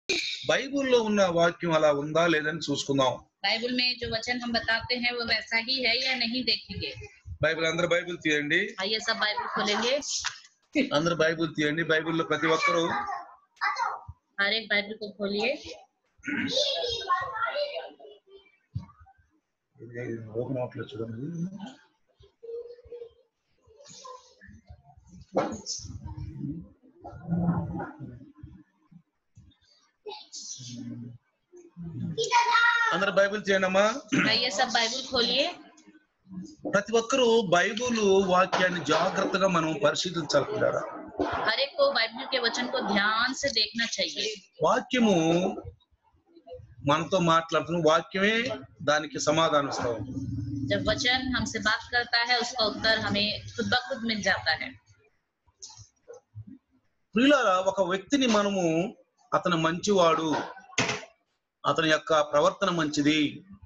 బైబిల్లో ఉన్న వాక్యం అలా ఉందా లేదని చూసుకుందాం बाइबल में जो वचन हम बताते हैं वो वैसा ही है या नहीं देखेंगे బైబిల్ అందరు బైబిల్ తీయండి आइए सब बाइबल खोलेंगे అందరు బైబిల్ తీయండి బైబిల్లో ప్రతి ఒక్కరూ हर एक बाइबल को खोलिए ఓపెన్ అవట్లేదు చూడండి అందరు బైబిల్ తీయండి అమ్మా आइए सब बाइबल खोलिए ప్రతి ఒక్కరూ బైబిల్ వాక్యాన్ని జాగ్రత్తగా మనం పరిశీలించాలి పిల్లారా. हर एक को बाइबल के वचन को ध्यान से देखना चाहिए వాక్యము మనతో మాట్లాడుతున్న వాక్యమే దానికి సమాధానం ఇస్తా ఉంది जब वचन हमसे बात करता है उसका उत्तर हमें खुद ब खुद मिल जाता है ప్రియులారా ఒక వ్యక్తిని మనము అతను మంచివాడు అతని యొక్క ప్రవర్తన మంచిది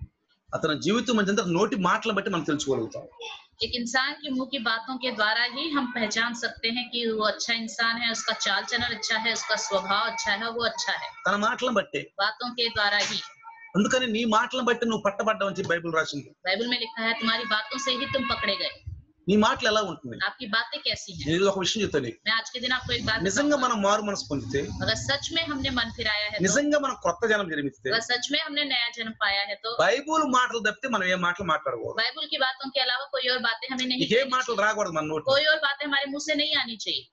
అతని జీవితం మంచిది అంటే నోటి మాటలను బట్టి మనం తెలుసుకోగలుగుతాం एक इंसान के मुंह की बातों के द्वारा ही हम पहचान सकते हैं कि वो अच्छा इंसान है उसका चाल चलन अच्छा है उसका स्वभाव अच्छा है वो अच्छा है తన మాటలను బట్టే बातों के द्वारा ही అందుకని నీ మాటలను బట్టి నువ్వు పట్టబడ్డావని చెప్పి బైబిల్ రాసింది बाइबल में लिखा है तुम्हारी बातों से ही तुम पकड़े गए నీ మాటలు ఎలా ఉంటుంది आपकी बातें कैसी हैं నేను ఒక విషయం చెప్తాను నీకు. मैं आज के दिन आपको एक बात నిజంగా बताऊंगा। మనం మారు మనసు పొందితే अगर सच में हमने मन फिराया है तो నిజంగా మనం కొత్త జనం జన్మిస్తే अगर सच में हमने नया जन्म पाया है तो బైబుల్ మాటలు తప్పితే మనం ఏ మాటలు మాట్లాడకూడదు बाइबल की बातों के अलावा कोई और बातें हमें नहीं నీకే कहनी మాటలు चाहिए। రాకూడదు మన నోటి कोई और बातें हमारे मुंह से नहीं आनी चाहिए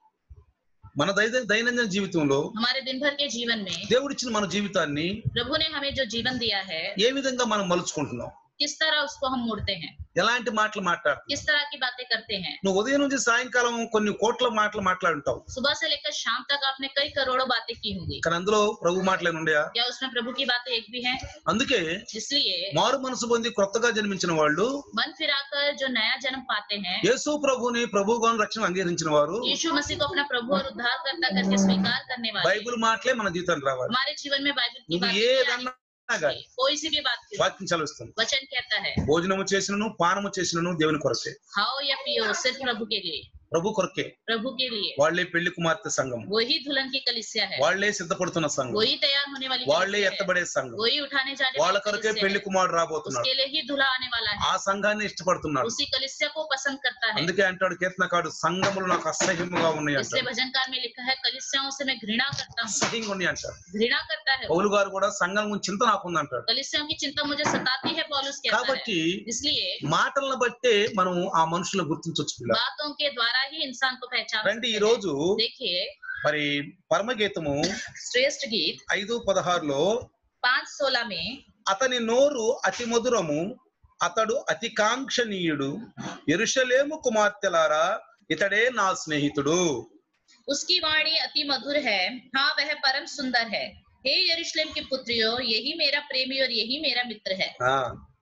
మన దై- దైనందిన జీవితంలో हमारे दिन भर के जीवन में దేవుడిచ్చిన మన జీవితాన్ని प्रभु ने हमें जो जीवन दिया है ఏ విధంగా మనం మలుచుకుంటున్నాం किस तरह उसको हम मोड़ते हैं ఎలాంటి మాటలు మాట్లాడుతున్నాం किस तरह की बातें करते हैं నువ్వు ఉదయం నుంచి సాయంకాలం కొన్ని కోట్ల మాటలు మాట్లాడుంటావు सुबह से लेकर शाम तक आपने कई करोड़ों बातें की होंगी కానీ అందులో ప్రభు మాటలేని ఉండయా क्या उसमें प्रभु की बातें एक भी हैं అందుకే इसलिए మారు మనసు పొంది కొత్తగా జన్మించిన వాళ్ళు मन फिराकर जो नया जन्म पाते हैं యేసు ప్రభుని ప్రభుగా రక్షణ అంగీకరించిన వారు यीशु मसीह को अपना प्रभु और उद्धारकर्ता करके स्वीकार करने वाले బైబిల్ మాటలే మన జీవితానికి రావాలి हमारे जीवन में बाइबल की నువ్వు बातें ही आनी ఏదన్నా కానీ चाहिए। कोई सी भी बात की వాక్యం చదివిస్తుంది वचन कहता है భోజనము చేసినను పానము చేసినను దేవుని కొరకే खाओ या पियो सिर्फ प्रभु के लिए ప్రభు కొరకే प्रभु के लिए వాళ్లే పెళ్లి కుమార్తె సంఘం वही दुल्हन की कलिसिया है వాళ్లే సిద్ధపడుతున్న సంఘం वही तैयार होने वाली వాళ్లే कलीसिया है। ఎత్తబడే సంఘం वही उठाने जाने వాళ్ళ वाली కొరకే कलीसिया పెళ్లి है। కుమారుడు రాబోతున్నాడు उसके लिए ही दूल्हा आने वाला है ఆ సంఘాన్ని ఇష్టపడుతున్నాడు उसी कलिसिया को पसंद करता है అందుకే అంటాడు కీర్తనకాడు సంఘములు నాకు అసహ్యముగా ఉన్నాయి इसलिए అంటాడు भजनकार में लिखा है कलिसियाओं से मैं घृणा करता हूँ అసహ్యంగా ఉన్నాయి అంటాడు घृणा करता है वो। పౌలు గారు కూడా సంఘం గురించి చింత నాకుంది అంటాడు कलिसियाओं की चिंता मुझे सताती है पॉलुस कहता है కాబట్టి इसलिए మాటలను బట్టే మనం ఆ మనుషులను గుర్తించవచ్చు పిల్ల बातों के द्वारा ही इंसान को पहचान రండి सकते ఈ हैं। రోజు देखिए మరి పరమగీతము श्रेष्ठ गीत ఐదు పదహారులో पांच सोलह में అతని నోరు అతి మధురము అతడు అతి కాంక్షణీయుడు ఎరుషలేము కుమార్తెలారా ఇతడే నా స్నేహితుడు उसकी वाणी अति मधुर है हाँ वह परम सुंदर है हे यरूशलेम की पुत्रियों यही मेरा प्रेमी और यही मेरा मित्र है ఆ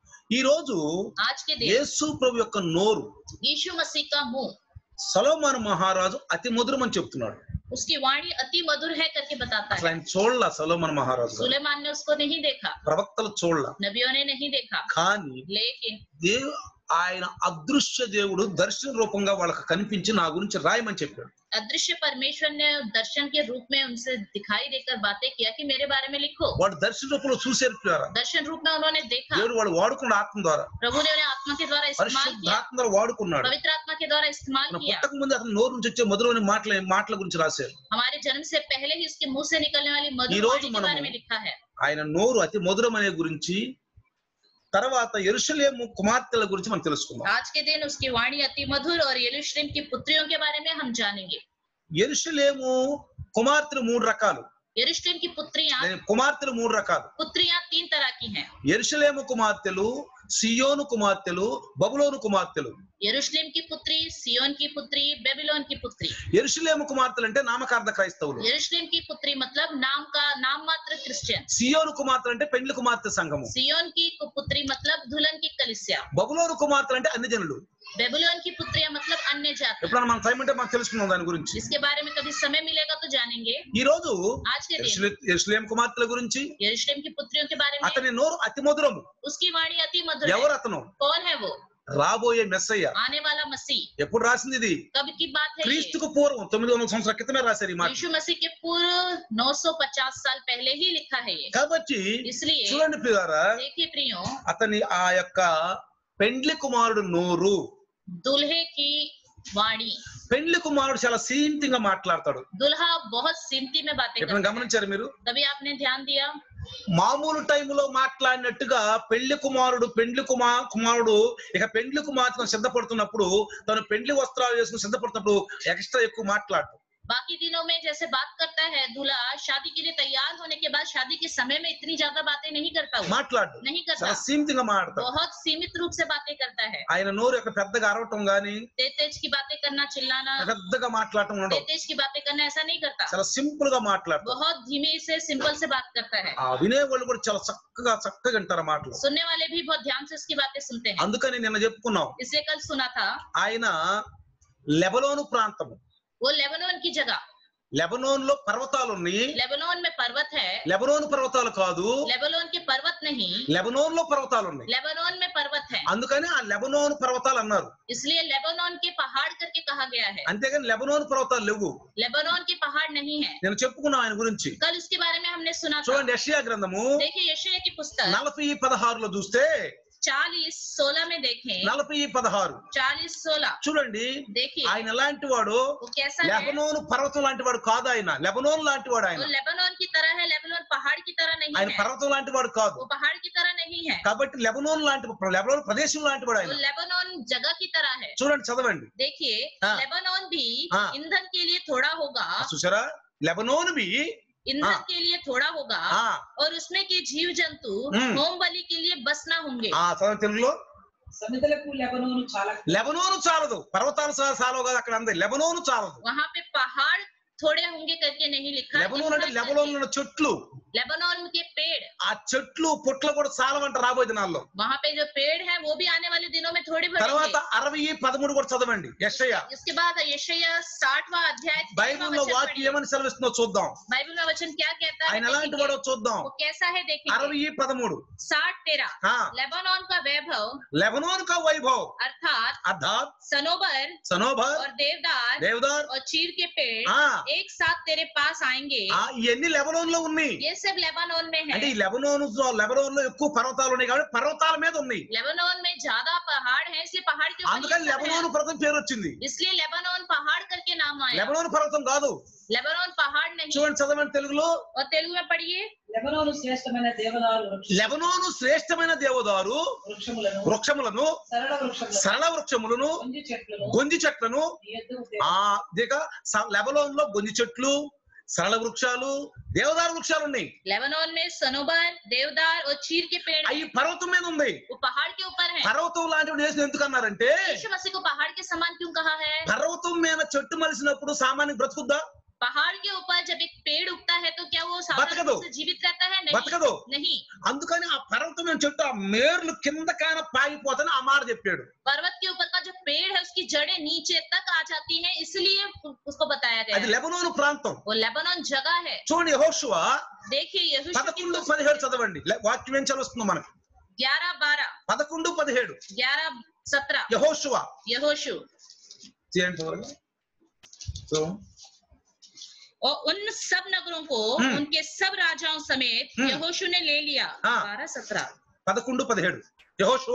ఈ రోజు आज के दिन యేసు ప్రభు యొక్క నోరు यीशु मसीह का मुंह సలోమాన్ మహారాజు అతి మధురం అని చెప్తున్నాడు उसकी वाणी अति मधुर है करके बताता అసలు है ఆయన చూడలా సలోమాన్ మహారాజు గారు. सुलेमान ने उसको नहीं देखा ప్రవక్తలు చూడలా नबियों ने नहीं देखा కానీ लेकिन దేవు ఆయన అదృశ్య దేవుడు దర్శన రూపంగా వాళ్ళకి కనిపించి నా గురించి రాయమని చెప్పాడు अदृश्य परमेश्वर ने दर्शन के रूप में उनसे दिखाई देकर बातें किया कि मेरे बारे में लिखो వాడు దర్శన రూపంలో చూసేరు ప్రియులారా. दर्शन रूप में उन्होंने देखा దేవుడు వాడు వాడుకున్న ఆత్మ ద్వారా प्रभु ने उन्हें आत्मा के द्वारा इस्तेमाल किया పరిశుద్ధాత్మ ద్వారా వాడుకున్నాడు पवित्र आत्मा के द्वारा इस्तेमाल మన किया పుట్టక ముందు అతను నోరు నుంచి వచ్చే మధురమైన మాటల మాటల గురించి రాశారు हमारे जन्म से पहले ही उसके मुंह से निकलने वाली ఈ मधुर రోజు वाणी के మనము बारे में लिखा है ఆయన నోరు అతి మధురం అనే గురించి తర్వాత ఎరుషలేము కుమార్తెల గురించి మనం తెలుసుకుందాం आज के दिन उसकी वाणी अति मधुर और यरूशलेम की पुत्रियों के बारे में हम जानेंगे ఎరుషలేము కుమార్తెలు మూడు రకాలు यरूशलेम की पुत्रियां నేను కుమార్తెలు మూడు రకాలు पुत्रियां तीन तरह की हैं ఎరుషలేము కుమార్తెలు సియోను కుమార్తెలు బబులోను కుమార్తెలు यरूशलेम की पुत्री सियोन की पुत्री बेबीलोन की पुत्री ఎరుషలేము కుమార్తెలు అంటే నామకార్థ క్రైస్తవులు यरूशलेम की पुत्री मतलब नाम का नाम मात्र क्रिश्चियन సియోను కుమార్తెలు అంటే పెండ్లి కుమార్తె సంఘము सियोन की पुत्री मतलब दुल्हन की कलिसिया బబులోను కుమార్తెలు అంటే అన్ని జనులు बेबीलोन की पुत्रियां मतलब अन्य जाति ఎప్పుడైనా మన టైం అంటే మనం తెలుసుకుందాం దాని గురించి इसके बारे में कभी समय मिलेगा तो जानेंगे ఈ రోజు आज के दिन ఎరుషలే- ఎరుషలేం కుమార్తెల గురించి यरूशलेम की पुत्रियों के बारे में అతని నోరు అతి మధురము उसकी वाणी अति मधुर है ఎవరు అతను कौन है वो రాబోయే మెస్సయ్య आने वाला मसीह ఎప్పుడు రాసింది ఇది कब की बात है ये క్రీస్తుకు పూర్వం తొమ్మిది వందల సంవత్సరాల క్రితమే రాశారు ఈ మాట यीशु मसीह के पूर्व 950 साल पहले ही लिखा है ये కాబట్టి इसलिए చూడండి ప్రియారా देखिए प्रियो అతని ఆ యొక్క పెండ్లి కుమారుడు నోరు दुल्हे की वाणी పెండ్లి కుమారుడు చాలా సీమితంగా మాట్లాడతాడు दुल्हा बहुत सिमती में बातें ఎప్పుడైనా करता है గమనించారు మీరు कभी आपने ध्यान दिया మామూలు టైంలో మాట్లాడినట్టుగా పెళ్లి కుమారుడు పెండ్లి కుమా కుమారుడు ఇక పెండ్లి కుమార్తెను సిద్ధపడుతున్నప్పుడు తను పెండ్లి వస్త్రాలు వేసుకుని సిద్ధపడుతున్నప్పుడు ఎక్స్ట్రా ఎక్కువ మాట్లాడు बाकी दिनों में जैसे बात करता है दूल्हा शादी के लिए तैयार होने के बाद शादी के समय में इतनी ज्यादा बातें नहीं करता वो మాట్లాడు नहीं करता చాలా సీమితంగా మాట్లాడతాడు बहुत सीमित रूप से बातें करता है ఆయన నోరు యొక్క పెద్దగా అరవటం గాని तेज तेज की बातें करना चिल्लाना పెద్దగా మాట్లాడటం ఉండవు तेज तेज की बातें करना ऐसा नहीं करता చాలా సింపుల్ గా మాట్లాడతాడు बहुत धीमे से सिंपल से बात करता है ఆ వినేవాళ్ళు కూడా చాలా చక్కగా చక్కగా వింటారు ఆ మాటలు सुनने वाले भी बहुत ध्यान से उसकी बातें सुनते हैं అందుకని నిన్న చెప్పుకున్నాం इसलिए कल सुना था ఆయన లెబలోను ప్రాంతము वो लेबनोन की जगह లెబనోన్ లో పర్వతాలు ఉన్నాయి लेबनोन में पर्वत है లెబనోన్ పర్వతాలు కాదు लेबनोन के पर्वत नहीं లెబనోన్ లో పర్వతాలు ఉన్నాయి लेबनोन में पर्वत है అందుకని ఆ లెబనోన్ పర్వతాలు అన్నారు इसलिए लेबनोन के पहाड़ करके कहा गया है అంతేగాని లెబనోన్ పర్వతాలు లేవు लेबनोन के पहाड़ नहीं है నేను చెప్పుకున్నాను ఆయన గురించి कल उसके बारे में हमने सुना था చూడండి యెషయా గ్రంథము देखिए यशया की पुस्तक నలభై పదహారులో చూస్తే चालीस सोलह में देखें నలభై పదహారు चालीस सोलह చూడండి देखिए ఆయన ఎలాంటి వాడు वो कैसा है లెబనోన్ పర్వతం లాంటి వాడు కాదు ఆయన లెబనోన్ లాంటి వాడు वो ఆయన लेबनोन की तरह है लेबनोन पहाड़ की तरह नहीं ఆయన है పర్వతం లాంటి వాడు కాదు वो पहाड़ की तरह नहीं है కాబట్టి లెబనోన్ లాంటి లెబనోన్ ప్రదేశం లాంటి వాడు वो ఆయన लेबनोन जगह की तरह है చూడండి చదవండి देखिए हाँ। लेबनोन भी हाँ। ईंधन के लिए थोड़ा होगा చూసారా లెబనోన్ బి ईंधन हाँ। के लिए थोड़ा होगा ఆ और उसमें के जीव जंतु हम्म। होम बलि के लिए बस ना होंगे ఆ చదవండి తెలుగులో సమితలకు లెబనోను చాలా లెబనోను చాలదు పర్వతాలు చా- చాలవు కదా అక్కడ అంది లెబనోను చాలదు वहां पे पहाड़ थोड़े होंगे करके नहीं लिखा है లెబనోన్ అంటే ईंधन లెబనోన్ करके। ఉన్న చెట్లు लेबनोन के पेड़ ఆ చెట్లు పుట్లు కూడా చాలవంట రాబోయే దినాల్లో वहां पे जो पेड़ है वो भी आने वाले दिनों में थोड़े తర్వాత बढ़ेंगे అరవై పదమూడు కూడా చదవండి యెషయా इसके बाद यशया साठवा अध्याय तेरहवां బైబిల్లో वचन వాక్యం पढ़िए। ఏమని సెలవిస్తుందో చూద్దాం बाइबल में वचन क्या कहता है ఆయన ఎలాంటి देखेंगे। వాడో చూద్దాం वो कैसा है देखेंगे అరవై పదమూడు साठ तेरह ఆ, लेबनोन का वैभव లెబనోన్ కా వైభవ్ अर्थात అర్థాత్ सनोबर సనోభర్ और देवदार దేవదార్ और चीर के पेड़ ఆ एक साथ तेरे पास आएंगे ఆ, ఇవన్నీ లెబనోన్ లో ఉన్నాయి ये सब लेबनोन में అంటే है ఈ లెబనోన్ లెబనోన్ లో ఎక్కువ పర్వతాలు ఉన్నాయి కాబట్టి పర్వతాల మీద ఉన్నాయి लेबनोन में ज्यादा पहाड़ है इसलिए पहाड़ के ऊपर అందుకని ये सब है। లెబనోన్ పర్వతం పేరు వచ్చింది इसलिए लेबनोन पहाड़ करके नाम आया లెబనోన్ పర్వతం కాదు लेबनोन पहाड़ नहीं చూడండి చదవండి తెలుగులో और तेलुगु में पढ़िए లెబనోను శ్రేష్టమైన దేవదారు వృక్ష- లెబనోను శ్రేష్టమైన దేవదారు వృక్షములను వృక్షములను సరళ వృక్షములను సరళ వృక్షములను కొంజి చెట్లను గొంజి చెట్లను నీ ఎద్దుకు ఆ దిగ లెబనోన్ లో గొంజి చెట్లు సరళ వృక్షాలు దేవదారు వృక్షాలు ఉన్నాయి लेबनोन में सनोबर देवदार और चीर के पेड़ అవి हैं। పర్వతం మీద ఉంది वो పहाड़ के ऊपर है పర్వతం లాంటివి వేసిన ఎందుకు అన్నారంటే यीशु मसीह को पहाड़ के समान क्यों कहा है పర్వతం మీద చెట్టు మలిసినప్పుడు సామాన్య బ్రతుకుద్దా पहाड़ के ऊपर जब एक पेड़ उगता है तो क्या वो सामान्य बतकदो। रूप से जीवित रहता है नहीं బతకదు नहीं అందుకని ఆ పర్వతం మీద చెట్టు ఆ మేర్లు కిందకాన పాగిపోతాని ఆ మాట చెప్పాడు पर्वत के ऊपर का जो पेड़ है उसकी जड़ें नीचे तक आ जाती हैं इसलिए उसको बताया गया అది है లెబనోను ప్రాంతం वो लेबनोन जगह है చూడండి యెహోషువ देखिए यहोशू की పదకొండు पुस्तक పదిహేడు చదవండి లే- వాక్యం ఏం చదువుతుంది మనకి ग्यारह बारह పదకొండు పదిహేడు ग्यारह सत्रह యహోశువ यहोशू చేయండి త్వరగా. సో और उन सब नगरों को हम्म। उनके सब राजाओं समेत हम्म। यहोशू ने ले लिया हाँ। बारह सत्रह పదకొండు పదిహేడు యహోశువ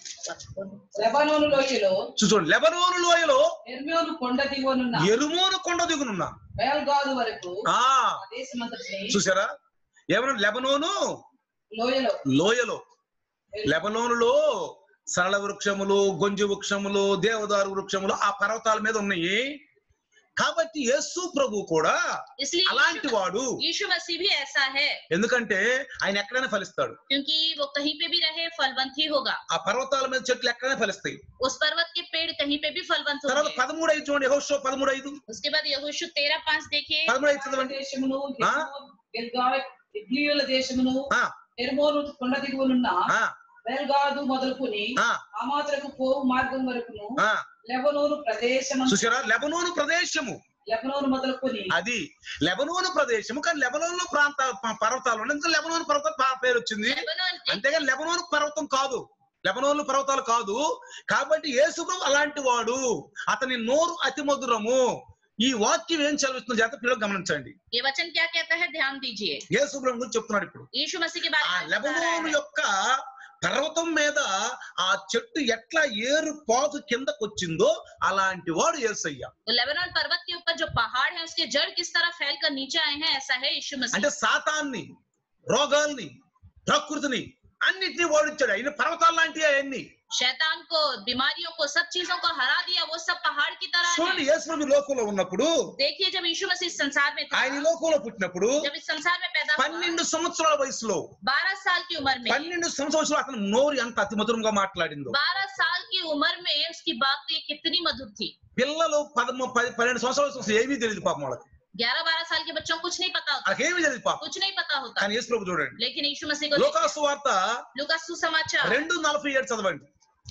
లెబనోను లోయలో చూడండి లెబనోను లోయలో ఎర్మియోను కొండ దిగువనున్న ఎరుమోను కొండ దిగునున్నా బయల్గాదు వరకు ఆ ఆ దేశమంతటిని చూసారా ఏమన్నా లెబనోను లోయలో లోయలో లెబనోనులో సరళ వృక్షములు గొంజు వృక్షములు దేవదారు వృక్షములు ఆ పర్వతాల మీద ఉన్నాయి కాబట్టి యేసు ప్రభు కూడా इसलिए అలాంటి यीशु- వాడు यीशु मसीह भी ऐसा है ఎందుకంటే ఆయన ఎక్కడైనా ఫలిస్తాడు क्योंकि वो कहीं पे भी रहे फलवंत ही होगा ఆ పర్వతాల మీద చెట్లు ఎక్కడైనా ఫలిస్తాయి उस पर्वत के पेड़ कहीं पे भी फलवंत తర్వాత होंगे పదమూడు ఐదు చూడండి యెహోషువ పదమూడు ఐదు उसके बाद यहोशू तेरह पांच देखिए పదమూడు ఐదు చదవండి దేశమును ఆ? గిల్గాయుల దేశమును ఆ, ఎర్మోను కొండ దిగువనున్న ఆ, బయల్గాదు మొదలుకొని ఆ, ఆమాత్రకు పోవు మార్గం వరకును ఆ. లెబనోను ప్రదేశం చూసారా లెబనోను ప్రదేశము లెబనోను మొదలుకొని అది లెబనోను ప్రదేశము కానీ లెబనోను ప్రాంత ప- పర్వతాలు ఉన్నాయి. ఎందుకంటే లెబనోను పర్వతం పా- పేరు వచ్చింది लेबनोन एक- అంతేగాని లెబనోను పర్వతం కాదు లెబనోన్లు పర్వతాలు కాదు కాబట్టి యేసుప్రభు అలాంటి వాడు అతని నోరు అతి మధురము ఈ వాక్యం ఏం చదివిస్తున్న జాగ్రత్త పిల్లలు గమనించండి ये वचन क्या कहता है ध्यान दीजिए యేసుప్రభు గురించి చెప్తున్నాడు ఇప్పుడు यीशु मसीह के बारे ఆ में बता रहा లెబనోను है యొక్క పర్వతం మీద ఆ చెట్టు ఎట్లా ఏరు పాదు కిందకు వచ్చిందో అలాంటి వాడు యేసయ్య तो लेबनान पर्वत के ऊपर जो पहाड़ है उसके जड़ किस तरह फैल कर नीचे आए हैं ऐसा है यीशु मसीह అంటే సాతాన్ని రోగాల్ని ప్రకృతిని అన్నిటినీ ఓడించాడు అయిన పర్వతాలు లాంటివి అవన్నీ शैतान को बीमारियों को सब चीजों को हरा दिया वो सब पहाड़ की तरह చూడండి है యేసుప్రభు లోకంలో ఉన్నప్పుడు देखिए जब यीशु मसीह इस संसार में था ఆయన ఈ లోకంలో పుట్టినప్పుడు जब इस संसार में पैदा हुआ పన్నెండు సంవత్సరాల వయసులో बारह साल की उम्र में పన్నెండు సంవత్సరాలు అతను నోరు ఎంత అతి మధురంగా మాట్లాడిందో बारह साल की उम्र में उसकी बात कितनी मधुर थी పిల్లలు పదమూ పది పన్నెండు సంవత్సరాల వయసు అసలు ఏమీ తెలియదు పాపం వాళ్ళకి ग्यारह बारह साल के बच्चों को कुछ नहीं पता होता వాళ్ళకి ఏమీ తెలియదు పాపం कुछ नहीं पता होता కానీ యేసు ప్రభు చూడండి लेकिन यीशु मसीह को देखिए। లోకాసు వార్త लूका सुसमाचार రెండు నలభై ఏడు చదవండి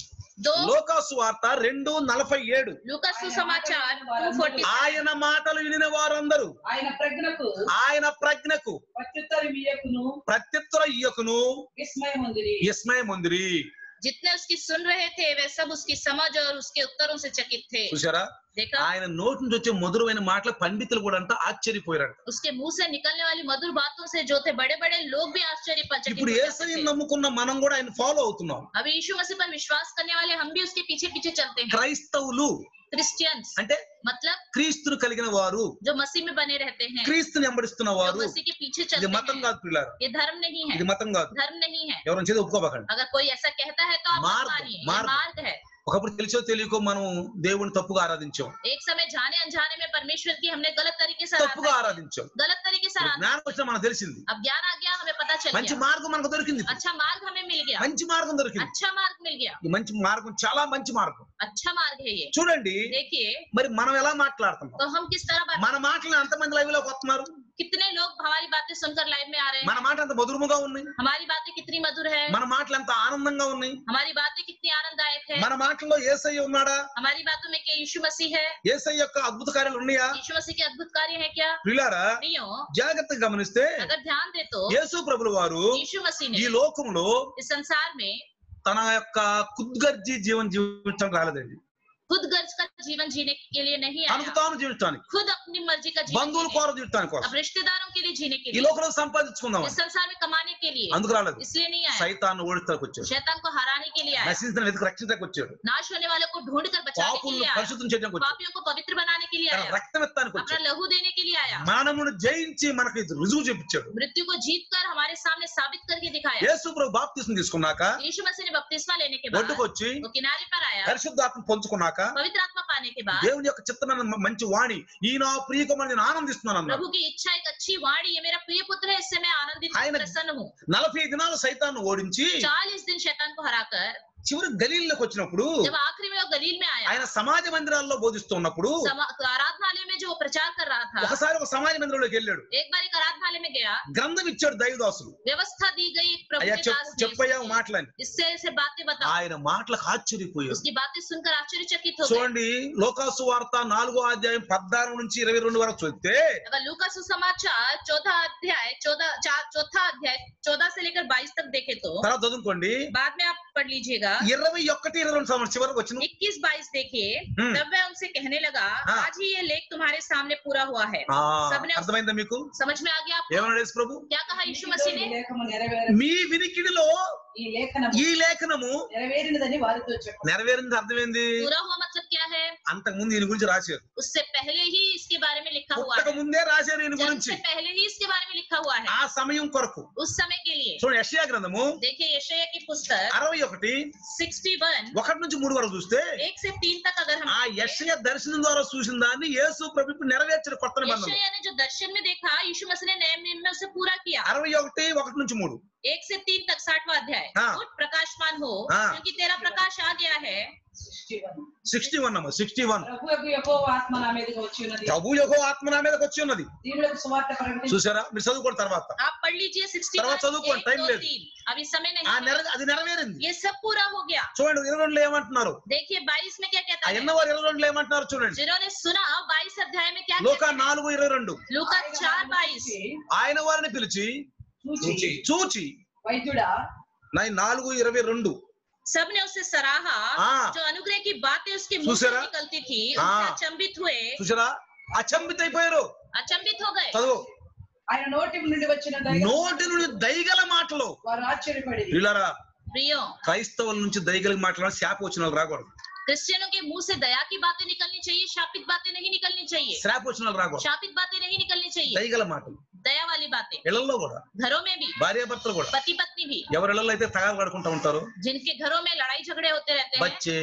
दो లోకాసు వార్త రెండు నలభై ఏడు लूका सुसमाचार टू फोर्टी ఆయన మాటలు వినిన వారందరూ ఆయన ప్రజ్ఞకు ఆయన ప్రజ్ఞకు ప్రత్యుత్తరం ఇయ్యకును ప్రత్యుత్తర ఇయ్యకును విస్మయం ఉందిరి విస్మయముందిరి जितने उसकी सुन रहे थे वे सब उसकी समझ और उसके उत्तरों से चकित थे చూసారా देखा ఆయన నోటి నుంచి వచ్చే మధురమైన మాటలు పండితులు కూడా అంతా ఆశ్చర్యపోయారు उसके मुंह से निकलने वाली मधुर बातों से जो थे बड़े बड़े लोग भी आश्चर्यचकित ఇప్పుడు हो जाते ఏసని थे। నమ్ముకున్న మనం కూడా ఆయన ఫాలో అవుతున్నాం अभी यीशु मसीह पर विश्वास करने वाले हम भी उसके पीछे पीछे चलते हैं క్రైస్తవులు क्रिश्चियंस అంటే मतलब క్రీస్తును కలిగిన వారు जो मसीह में बने रहते हैं క్రీస్తుని వెంబడిస్తున్న जो వారు मसीह के पीछे ఇది चलते మతం हैं కాదు పిల్లారు ये धर्म नहीं है ఇది మతం కాదు धर्म नहीं है ఎవరైనా చేతి ఒప్పుకోబకండి अगर कोई ऐसा कहता है तो आप मत मार्ग, मानिए ये मार्ग। मार्ग है ఒకప్పుడు తెలిసో తెలియకో మనం దేవుని తప్పుగా ఆరాధించాం एक समय जाने अनजाने में परमेश्वर की हमने गलत तरीके से తప్పుగా आराधना ఆరాధించాం की। गलत तरीके से ఇప్పుడు आराधना జ్ఞానం వచ్చినా మనకు తెలిసింది अब ज्ञान आ गया हमें पता चल మంచి गया మార్గం మనకు దొరికింది ఇప్పుడు. अच्छा मार्ग हमें मिल गया మంచి మార్గం దొరికింది अच्छा मार्ग मिल गया ఈ మంచి మార్గం చాలా మంచి మార్గం अच्छा मार्ग है ये చూడండి देखिए మరి మనం ఎలా మాట్లాడుతున్నాం तो हम किस तरह बात మన మాటలు ఎంతమంది లైవ్ లోకి వస్తున్నారు कितने लोग हमारी बातें सुनकर लाइव में आ रहे మన हैं మాట ఎంత మధురముగా ఉన్నాయి हमारी बातें कितनी मधुर है మన మాటలు ఎంత ఆనందంగా ఉన్నాయి हमारी बातें कितनी आनंददायक है మన మాటల్లో ఏసయ్య ఉన్నాడా हमारी बातों में क्या यीशु मसीह है ఏసయ్య యొక్క అద్భుత కార్యాలు ఉన్నాయా यीशु मसीह के अद्भुत कार्य है क्या పిల్లారా नहीं हो జాగ్రత్తగా గమనిస్తే अगर ध्यान दे तो యేసు ప్రభుల వారు यीशु मसीह ఈ ने లోకంలో इस संसार में తన యొక్క కుద్గర్జీ జీవనం జీవించడం రాలేదండి खुद गर्ज का जीवन जीने के लिए नहीं తనకు आया తాను జీవించడానికి खुद अपनी मर्जी का जीवन బంధువుల जीने, కోర జీవితానికి కోసం अब रिश्तेदारों के लिए जीने के ఈ लिए లోకంలో సంపాదించుకుందాం इस संसार में कमाने के लिए అందుకు రాలేదు इसलिए नहीं आया సైతాన్ని ఓడిస్తానికి వచ్చాడు शैतान को हराने के लिए आया నశించిన వెతికి రక్షించడానికి వచ్చాడు नाश होने वालों को ढूंढ कर बचाने के పాపులను लिए आया పరిశుద్ధం చేయడానికి వచ్చాడు पापियों को पवित्र बनाने के लिए తన आया రక్తం ఎత్తానికి अपना వచ్చాడు लहू देने के लिए आया మరణమును జయించి మనకి రుజువు చూపించాడు मृत्यु को जीत कर हमारे सामने साबित करके दिखाया యేసు ప్రభు బాప్తిసం తీసుకున్నాక यीशु मसीह ने बपतिस्मा लेने के बाद ఒడ్డుకు వచ్చి वो किनारे पर आया పరిశుద్ధాత్మ పొందుకున్నాక पवित्र आत्मा पाने के बाद దేవుని యొక్క చిత్తమైన మ- మంచి వాణి ఈ నా ప్రియకుమారు నేను ఆనందిస్తున్నాను అన్నాడు प्रभु की इच्छा एक अच्छी वाणी ये मेरा प्रिय पुत्र है इससे मैं आनंदित हूं, ఆయన- प्रसन्न हूँ నలభై దినాలు సైతాన్ని ఓడించి चालीस दिन शैतान को हराकर చివరి గలీల్లోకి వచ్చినప్పుడు जब आखिरी में वो गलील में आया ఆయన సమాజ మందిరాల్లో బోధిస్తున్నప్పుడు समा- आराधनालय में जो वो प्रचार कर रहा था ఒకసారి ఒక సమాజ మందిరంలోకి వెళ్ళాడు एक बार एक आराधनालय में गया గ్రంథం ఇచ్చాడు దైవదాసులు व्यवस्था दी गई एक प्रभु అయ్యా के చెప్పు दास ने చెప్పయ్యా उससे- మాటలని इससे ऐसे बातें बताओ ఆయన మాటలకు ఆశ్చర్యపోయాడు उसकी बातें सुनकर आश्चर्यचकित हो गए చూడండి లోకాసు వార్త నాలుగో అధ్యాయం పద్నాలుగు నుంచి ఇరవై రెండు వరకు చూస్తే अगर लूका सुसमाचार चौथा अध्याय चौदह चा- चौथा अध्याय चौदह से लेकर बाईस तक देखे तो తర్వాత చదువుకోండి बाद में आप पढ़ लीजिएगा ఇరవై ఒకటి ఇరవై రెండు సంవత్సరం చివరికి వచ్చిన इक्कीस बाईस देखिए हम्म। तब वह उनसे कहने लगा हाँ। आज ही ये लेख तुम्हारे सामने पूरा हुआ है ఆ, सबने- అర్థమైందా మీకు समझ में आ गया आपको ఏమన్నాడు యేసు ప్రభు क्या कहा यीशु मसीह ఈ ने లేఖము నెరవేర మీ వినికిడిలో ఈ లేఖనము ఈ లేఖనము నెరవేరినదని వారితో చెప్పు నెరవేరింది అర్థమైంది पूरा हुआ मतलब क्या है అంతకు ముందు ఈయన గురించి రాశారు उससे पहले ही इसके बारे में लिखा हुआ పుట్టక है ముందే రాశారు ఈయన जन्म గురించి से पहले ही इसके बारे में लिखा हुआ है ఆ సమయం కొరకు उस समय के लिए చూడండి యెషయా గ్రంథము देखिए यशया की पुस्तक అరవై ఒకటి 61 ఒకటి నుంచి మూడు వరకు చూస్తే एक से तीन तक अगर हम ఆ देखें, యెషయ దర్శనం ద్వారా చూసిన దాన్ని యేసు ప్రభు ఇప్పుడు నెరవేర్చిన కొత్త నిబంధన यशायाह ने जो दर्शन में देखा यीशु मसीह ने नए नियम में उसे पूरा किया అరవై ఒకటి ఒకటి నుంచి మూడు एक से तीन तक साठवा अध्याय हाँ। उठ प्रकाशमान हो हाँ। क्योंकि तेरा प्रकाश आ गया है సిక్స్టీ వన్ అమ్మ సిక్స్టీ వన్ ప్రభువు యెహోవా ఆత్మ నా మీదకి వచ్చి ఉన్నది ప్రభు యొక్క ఆత్మ నా మీదకి వచ్చి ఉన్నది దీనులకు సువార్త ప్రకటించు చూసారా మీరు చదువుకోండి తర్వాత आप पढ़ लीजिए सिक्सटी तरवा चौदह टाइम ले। अभी समय ఆ नहीं నెర है। అది నెరవేరింది ये सब पूरा हो गया చూడండి ఇరవై రెండులో ఏమంటున్నారు देखिए बाईस में क्या ఆ कहता है ఎన్నవారు ఇరవై రెండులో ఏమంటున్నారు చూడండి जिन्होंने सुना बाईस अध्याय में क्या లోక कहते हैं నాలుగు ఇరవై రెండు लूका चार बाईस ఆయన వారిని పిలిచి చూచి చూచి వైద్యుడా నై నాలుగు ఇరవై రెండు सबने उसे सराहा हाँ। जो अनुग्रह की बातें उसके मुंह से दूसरा? निकलती थी हाँ। उनसे अचंभित हुए చూసారా అచంబిత అయిపోయారు अचंभित हो गए చదువు ఆయన నోటి నుండి వచ్చిన దయ నోటి నుండి దయగల మాటలు వారు ఆశ్చర్యపడి వీళ్ళారా प्रियो క్రైస్తవుల నుంచి దయగల మాటలు శాప వచ్చిన వాళ్ళు రాకూడదు क्रिश्चियनों के मुंह से दया की बातें निकलनी चाहिए शापित बातें नहीं निकलनी चाहिए శ్రాప వచ్చిన వాళ్ళు రాకూడదు शापित बातें नहीं निकलनी चाहिए దయగల మాటలు दया वाली बातें ఇళ్లలో కూడా घरों में भी భార్యాభర్తలు కూడా पति पत्नी भी ఎవరి ఇళ్లలో అయితే తగారు పడుకుంటా ఉంటారు जिनके घरों में लड़ाई झगड़े होते रहते हैं బచ్చే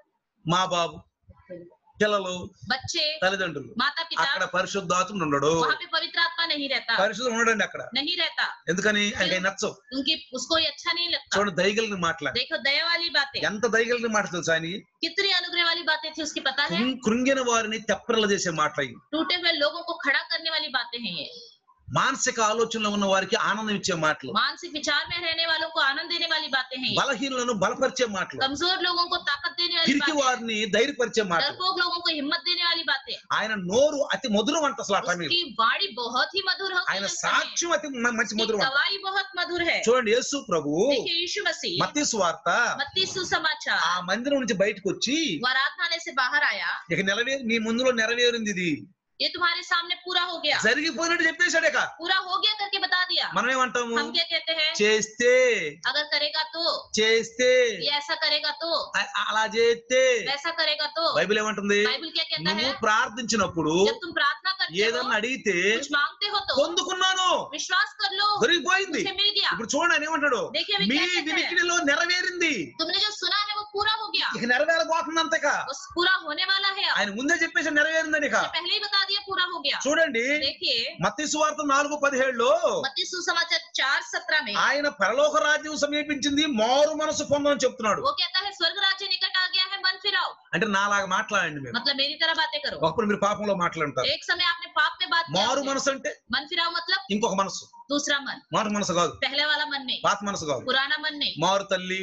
మా బాబు పిల్లలు बच्चे తల్లిదండ్రులు माता అక్కడ पिता పరిశుద్ధాత్ముడు ఉండడు वहाँ पे पवित्र आत्मा नहीं रहता పరిశుద్ధం ఉండడండి అక్కడ नहीं रहता ఎందుకని ఆయనకి నచ్చవు उनकी उसको ये अच्छा नहीं लगता చూడండి దయగలిగిన మాట్లాడి देखो दया वाली बातें ఎంత దయగలిగిన మాట తెలుసా ఆయన कितनी अनुग्रह वाली बातें थी उसकी पता है కృంగ్- కృంగిన వారిని తెప్పరలు చేసే మాటలు ఇవి. टूटे हुए लोगों को खड़ा करने वाली बातें हैं ये మానసిక ఆలోచనలో ఉన్న వారికి ఆనందం ఇచ్చే మాటలు मानसिक विचार में रहने वालों को आनंद देने वाली बातें हैं ये బలహీనులను బలపరిచే మాటలు कमजोर लोगों को ताकत देने वाली పిరికి बातें వారిని ధైర్యపరిచే మాటలు डरपोक लोगों को हिम्मत देने वाली बातें ఆయన నోరు అతి మధురం అంట అసలు అట్లా మీరు उसकी वाणी बहुत ही मधुर होती है ఆయన उस समय। సాక్ష్యం అతి మ- మంచి उसकी మధురం అంట गवाही बहुत मधुर है చూడండి యేసు ప్రభు देखिए यीशु मसीह మత్తి సువార్త मत्ती सुसमाचार ఆ మందిరం నుంచి బయటకు వచ్చి वो आराधनालय से बाहर आया ఇక నెరవేరు నీ ముందులో నెరవేరింది ఇది ये तुम्हारे सामने पूरा हो गया జరిగిపోయినట్టు చెప్పేశాడు ఇక पूरा हो गया करके बता दिया మనం ఏమంటాము हम क्या कहते हैं చేస్తే अगर करेगा तो చేస్తే ये ऐसा करेगा तो అ- అలా చేస్తే वैसा करेगा तो బైబిల్ ఏమంటుంది बाइबल क्या कहता నువ్వు है ప్రార్థించినప్పుడు जब तुम प्रार्थना करते हो ఏదన్నా అడిగితే कुछ मांगते हो तो పొందుకున్నాను विश्वास कर लो దొరికిపోయింది उसे मिल गया ఇప్పుడు చూడండి ఆయన ఏమంటాడు देखिए वे మీ क्या कहते हैं వినికిడిలో నెరవేరింది तुमने जो सुना है वो पूरा हो गया ఇక నెరవేరబోతుంది అంతేక वो पूरा होने वाला है अब ఆయన ముందే చెప్పేసి నెరవేరిందని ఇక उसने पहले ही बता दिया पूरा हो गया చూడండి देखिए మత్తి సువార్త నాలుగు పదిహేడులో मत्ती सुसमाचार चार सत्रह में ఆయన పరలోక రాజ్యం సమీపించింది మారు మనసు పొందని చెప్తున్నాడు वो कहता है स्वर्ग राज्य निकट आ गया है मन फिराओ అంటే నాలాగా మాట్లాడండి మీరు मतलब मेरी तरह बातें करो ఒకప్పుడు మీరు పాపంలో మాట్లాడుంటారు एक समय आपने पाप में बात किया మారు होगी। మనసు అంటే मन फिराओ मतलब ఇంకొక మనసు दूसरा मन మారు మనసు కాదు पहले वाला मन नहीं పాత మనసు కాదు पुराना मन नहीं మారు తల్లి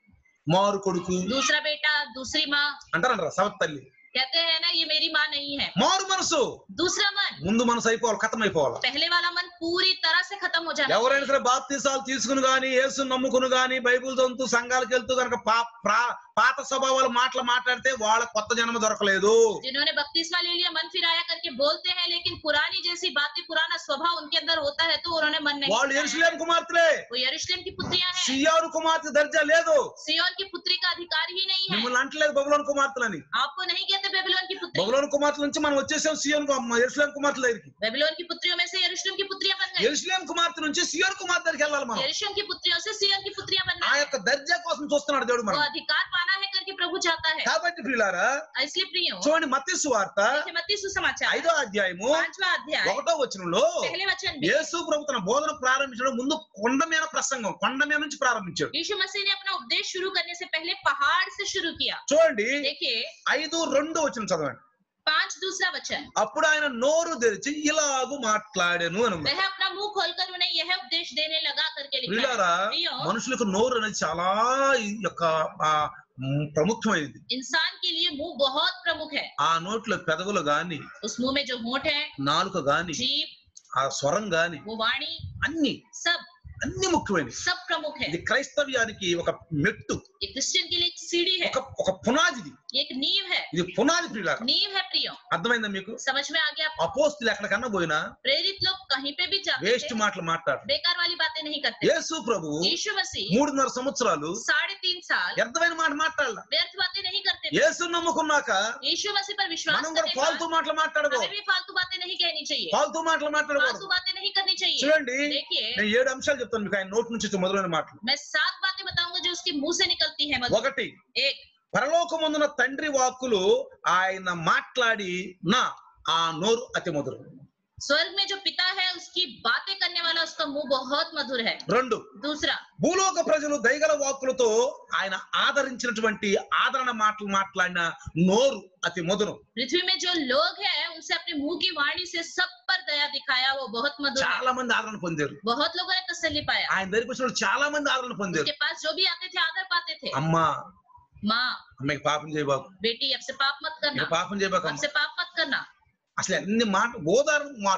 మారు కొడుకు दूसरा बेटा दूसरी माँ అంటారంటారా సవత్ తల్లి कहते हैं ना ये मेरी माँ नहीं है మారు మనసు दूसरा मन ముందు మనసు అయిపోవాలి ఖతం అయిపోవాలి पहले वाला मन पूरी तरह से खत्म हो जाना ఎవరైనా चाहिए। సరే బాప్తీసాలు తీసుకుని గాని యేసు నమ్ముకుని గాని బైబిల్ చదువుతూ సంఘాలకు వెళ్తూ కనుక పా- ప్రా- పాత స్వభావాల మాటలు మాట్లాడితే వాళ్ళ కొత్త జన్మ దొరకలేదు जिन्होंने बपतिस्मा ले लिया मन फिराया करके बोलते हैं लेकिन पुरानी जैसी बातें पुराना स्वभाव उनके अंदर होता है तो उन्होंने मन नहीं వాళ్ళు फिराया है। ఎరుసలేం కుమార్తెలే वो यरूशलेम की पुत्रियां हैं సియారు కుమార్తె దర్జా లేదు सियोन की पुत्री का अधिकार ही नहीं है మిమ్మల్ని అంటలేదు బబులోని కుమార్తెలని आपको नहीं कहते बेबीलोन की पुत्री బబులోని కుమార్తెల నుంచి మనం వచ్చేసాం సియోన్ ఎరుసలేం కుమార్తెల దగ్గరికి बेबीलोन की पुत्रियों में से यरूशलेम की पुत्रियां बन गई ఎరుసలేం కుమార్తె నుంచి సియోన్ కుమార్తె దగ్గరికి వెళ్ళాలి మనం यरूशलेम की पुत्रियों से सियोन की पुत्रियां बनना ఆ है యొక్క దర్జా కోసం చూస్తున్నాడు దేవుడు वो మనం अधिकार पाना है करके प्रभु चाहता है కాబట్టి ప్రియులారా इसलिए प्रिय చూడండి మత్తి సువార్త मत्ती सुसमाचार ఐదో అధ్యాయము पांचवा अध्याय ఒకటో వచనంలో पहले वचन में యేసు ప్రభు తన బోధన ప్రారంభించడం ముందు కొండ మీద ప్రసంగం కొండ మీద నుంచి ప్రారంభించాడు यीशु मसीह ने अपना उपदेश शुरू करने से पहले पहाड़ से शुरू किया చూడండి देखिए ఐదు రెండు వచ్చిన చదవండి पांच दूसरा वचन అప్పుడు ఆయన నోరు తెరిచి ఇలాగు మాట్లాడాను అని ఉంది. वह अपना मुंह खोलकर उन्हें यह उपदेश देने लगा करके लिखा है ప్రియులారా प्रियो మనుషులకు నోరు అనేది చాలా ఈ యొక్క ఆ, మ్, ప్రముఖమైనది इंसान के लिए मुंह बहुत प्रमुख है ఆ నోట్లో పెదవులు గాని उस मुंह में जो होंठ है నాలుక గాని जीभ ఆ స్వరం గాని वो वाणी అన్ని सब అన్ని ముఖ్యమైనవి सब प्रमुख है ఇది క్రైస్తవ్యానికి ఒక మెట్టు ये क्रिश्चियन के लिए एक सीढ़ी है ఒక ఒక పునాదిది ये एक नींव है ఇది పునాది ప్రియులారా नींव है प्रियो అర్థమైందా మీకు समझ में आ गया आपको? అపోస్తులు ఎక్కడికన్నా పోయినా प्रेरित लोग कहीं पे भी जाते వేస్ట్ थे మాటలు మాట్లాడరు बेकार वाली बातें नहीं करते యేసు ప్రభు यीशु मसीह మూడున్నర సంవత్సరాలు साढ़े तीन साल వ్యర్థమైన మాట మాట్లాడాల व्यर्थ बातें नहीं करते थे యేసు నమ్ముకున్నాక यीशु मसीह पर विश्वास మనం కూడా करने ఫాల్తూ पर మాటలు మాట్లాడకూడదు हमें भी फालतू बातें नहीं कहनी चाहिए ఫాల్తూ మాటలు మాట్లాడకూడదు फालतू बातें नहीं करनी चाहिए చూడండి देखिए నేను ఏడు అంశాలు చెప్తాను మీకు ఆయన నోటి నుంచి వచ్చే మొదలైన మాటలు मैं सात बातें बताऊंगा जो उसके मुंह से निकलती है मधु ఒకటి एक పరలోకమందున తండ్రి వాక్కులు ఆయన మాట్లాడి నా ఆ నోరు అతి మధురం स्वर्ग में जो पिता है उसकी बातें करने वाला उसका मुंह बहुत मधुर है రెండు दूसरा భూలోక ప్రజలు దయగల వాక్కులతో ఆయన ఆదరించినటువంటి ఆదరణ మాటలు మాట్లాడిన నోరు అతి మధురం पृथ्वी में जो लोग हैं उनसे अपने मुंह की वाणी से सब पर दया दिखाया वो बहुत मधुर है చాలా మంది ఆదరణ పొందారు बहुत लोगों ने तसल्ली पाया ఆయన దగ్గరికి వచ్చిన వాళ్ళు చాలా మంది ఆదరణ పొందారు उसके पास जो भी आते थे आदर पाते थे అమ్మా माँ అమ్మకి పాపం చేయబాకు बेटी अब से पाप मत ఇంకా करना పాపం చేయబాకు अब से पाप मत करना అసలు అన్ని మాట ఓదారు మాటలు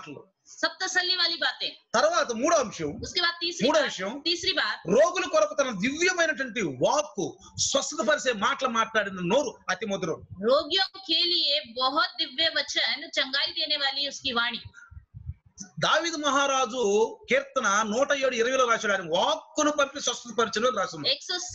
सब तसल्ली वाली बातें తర్వాత మూడో అంశం उसके बाद तीसरी మూడో बात విషయం तीसरी बात రోగుల కొరకు తన దివ్యమైనటువంటి వాక్కు స్వస్థత పరిచే మాటలు మాట్లాడిన నోరు అతి మధురం रोगियों के लिए बहुत दिव्य वचन चंगाई देने वाली उसकी वाणी దావిదు మహారాజు కీర్తన నూట ఏడు ఇరవైలో రాశాడు ఆయన వాక్కును పంపి స్వస్థత పరిచయం రాసింది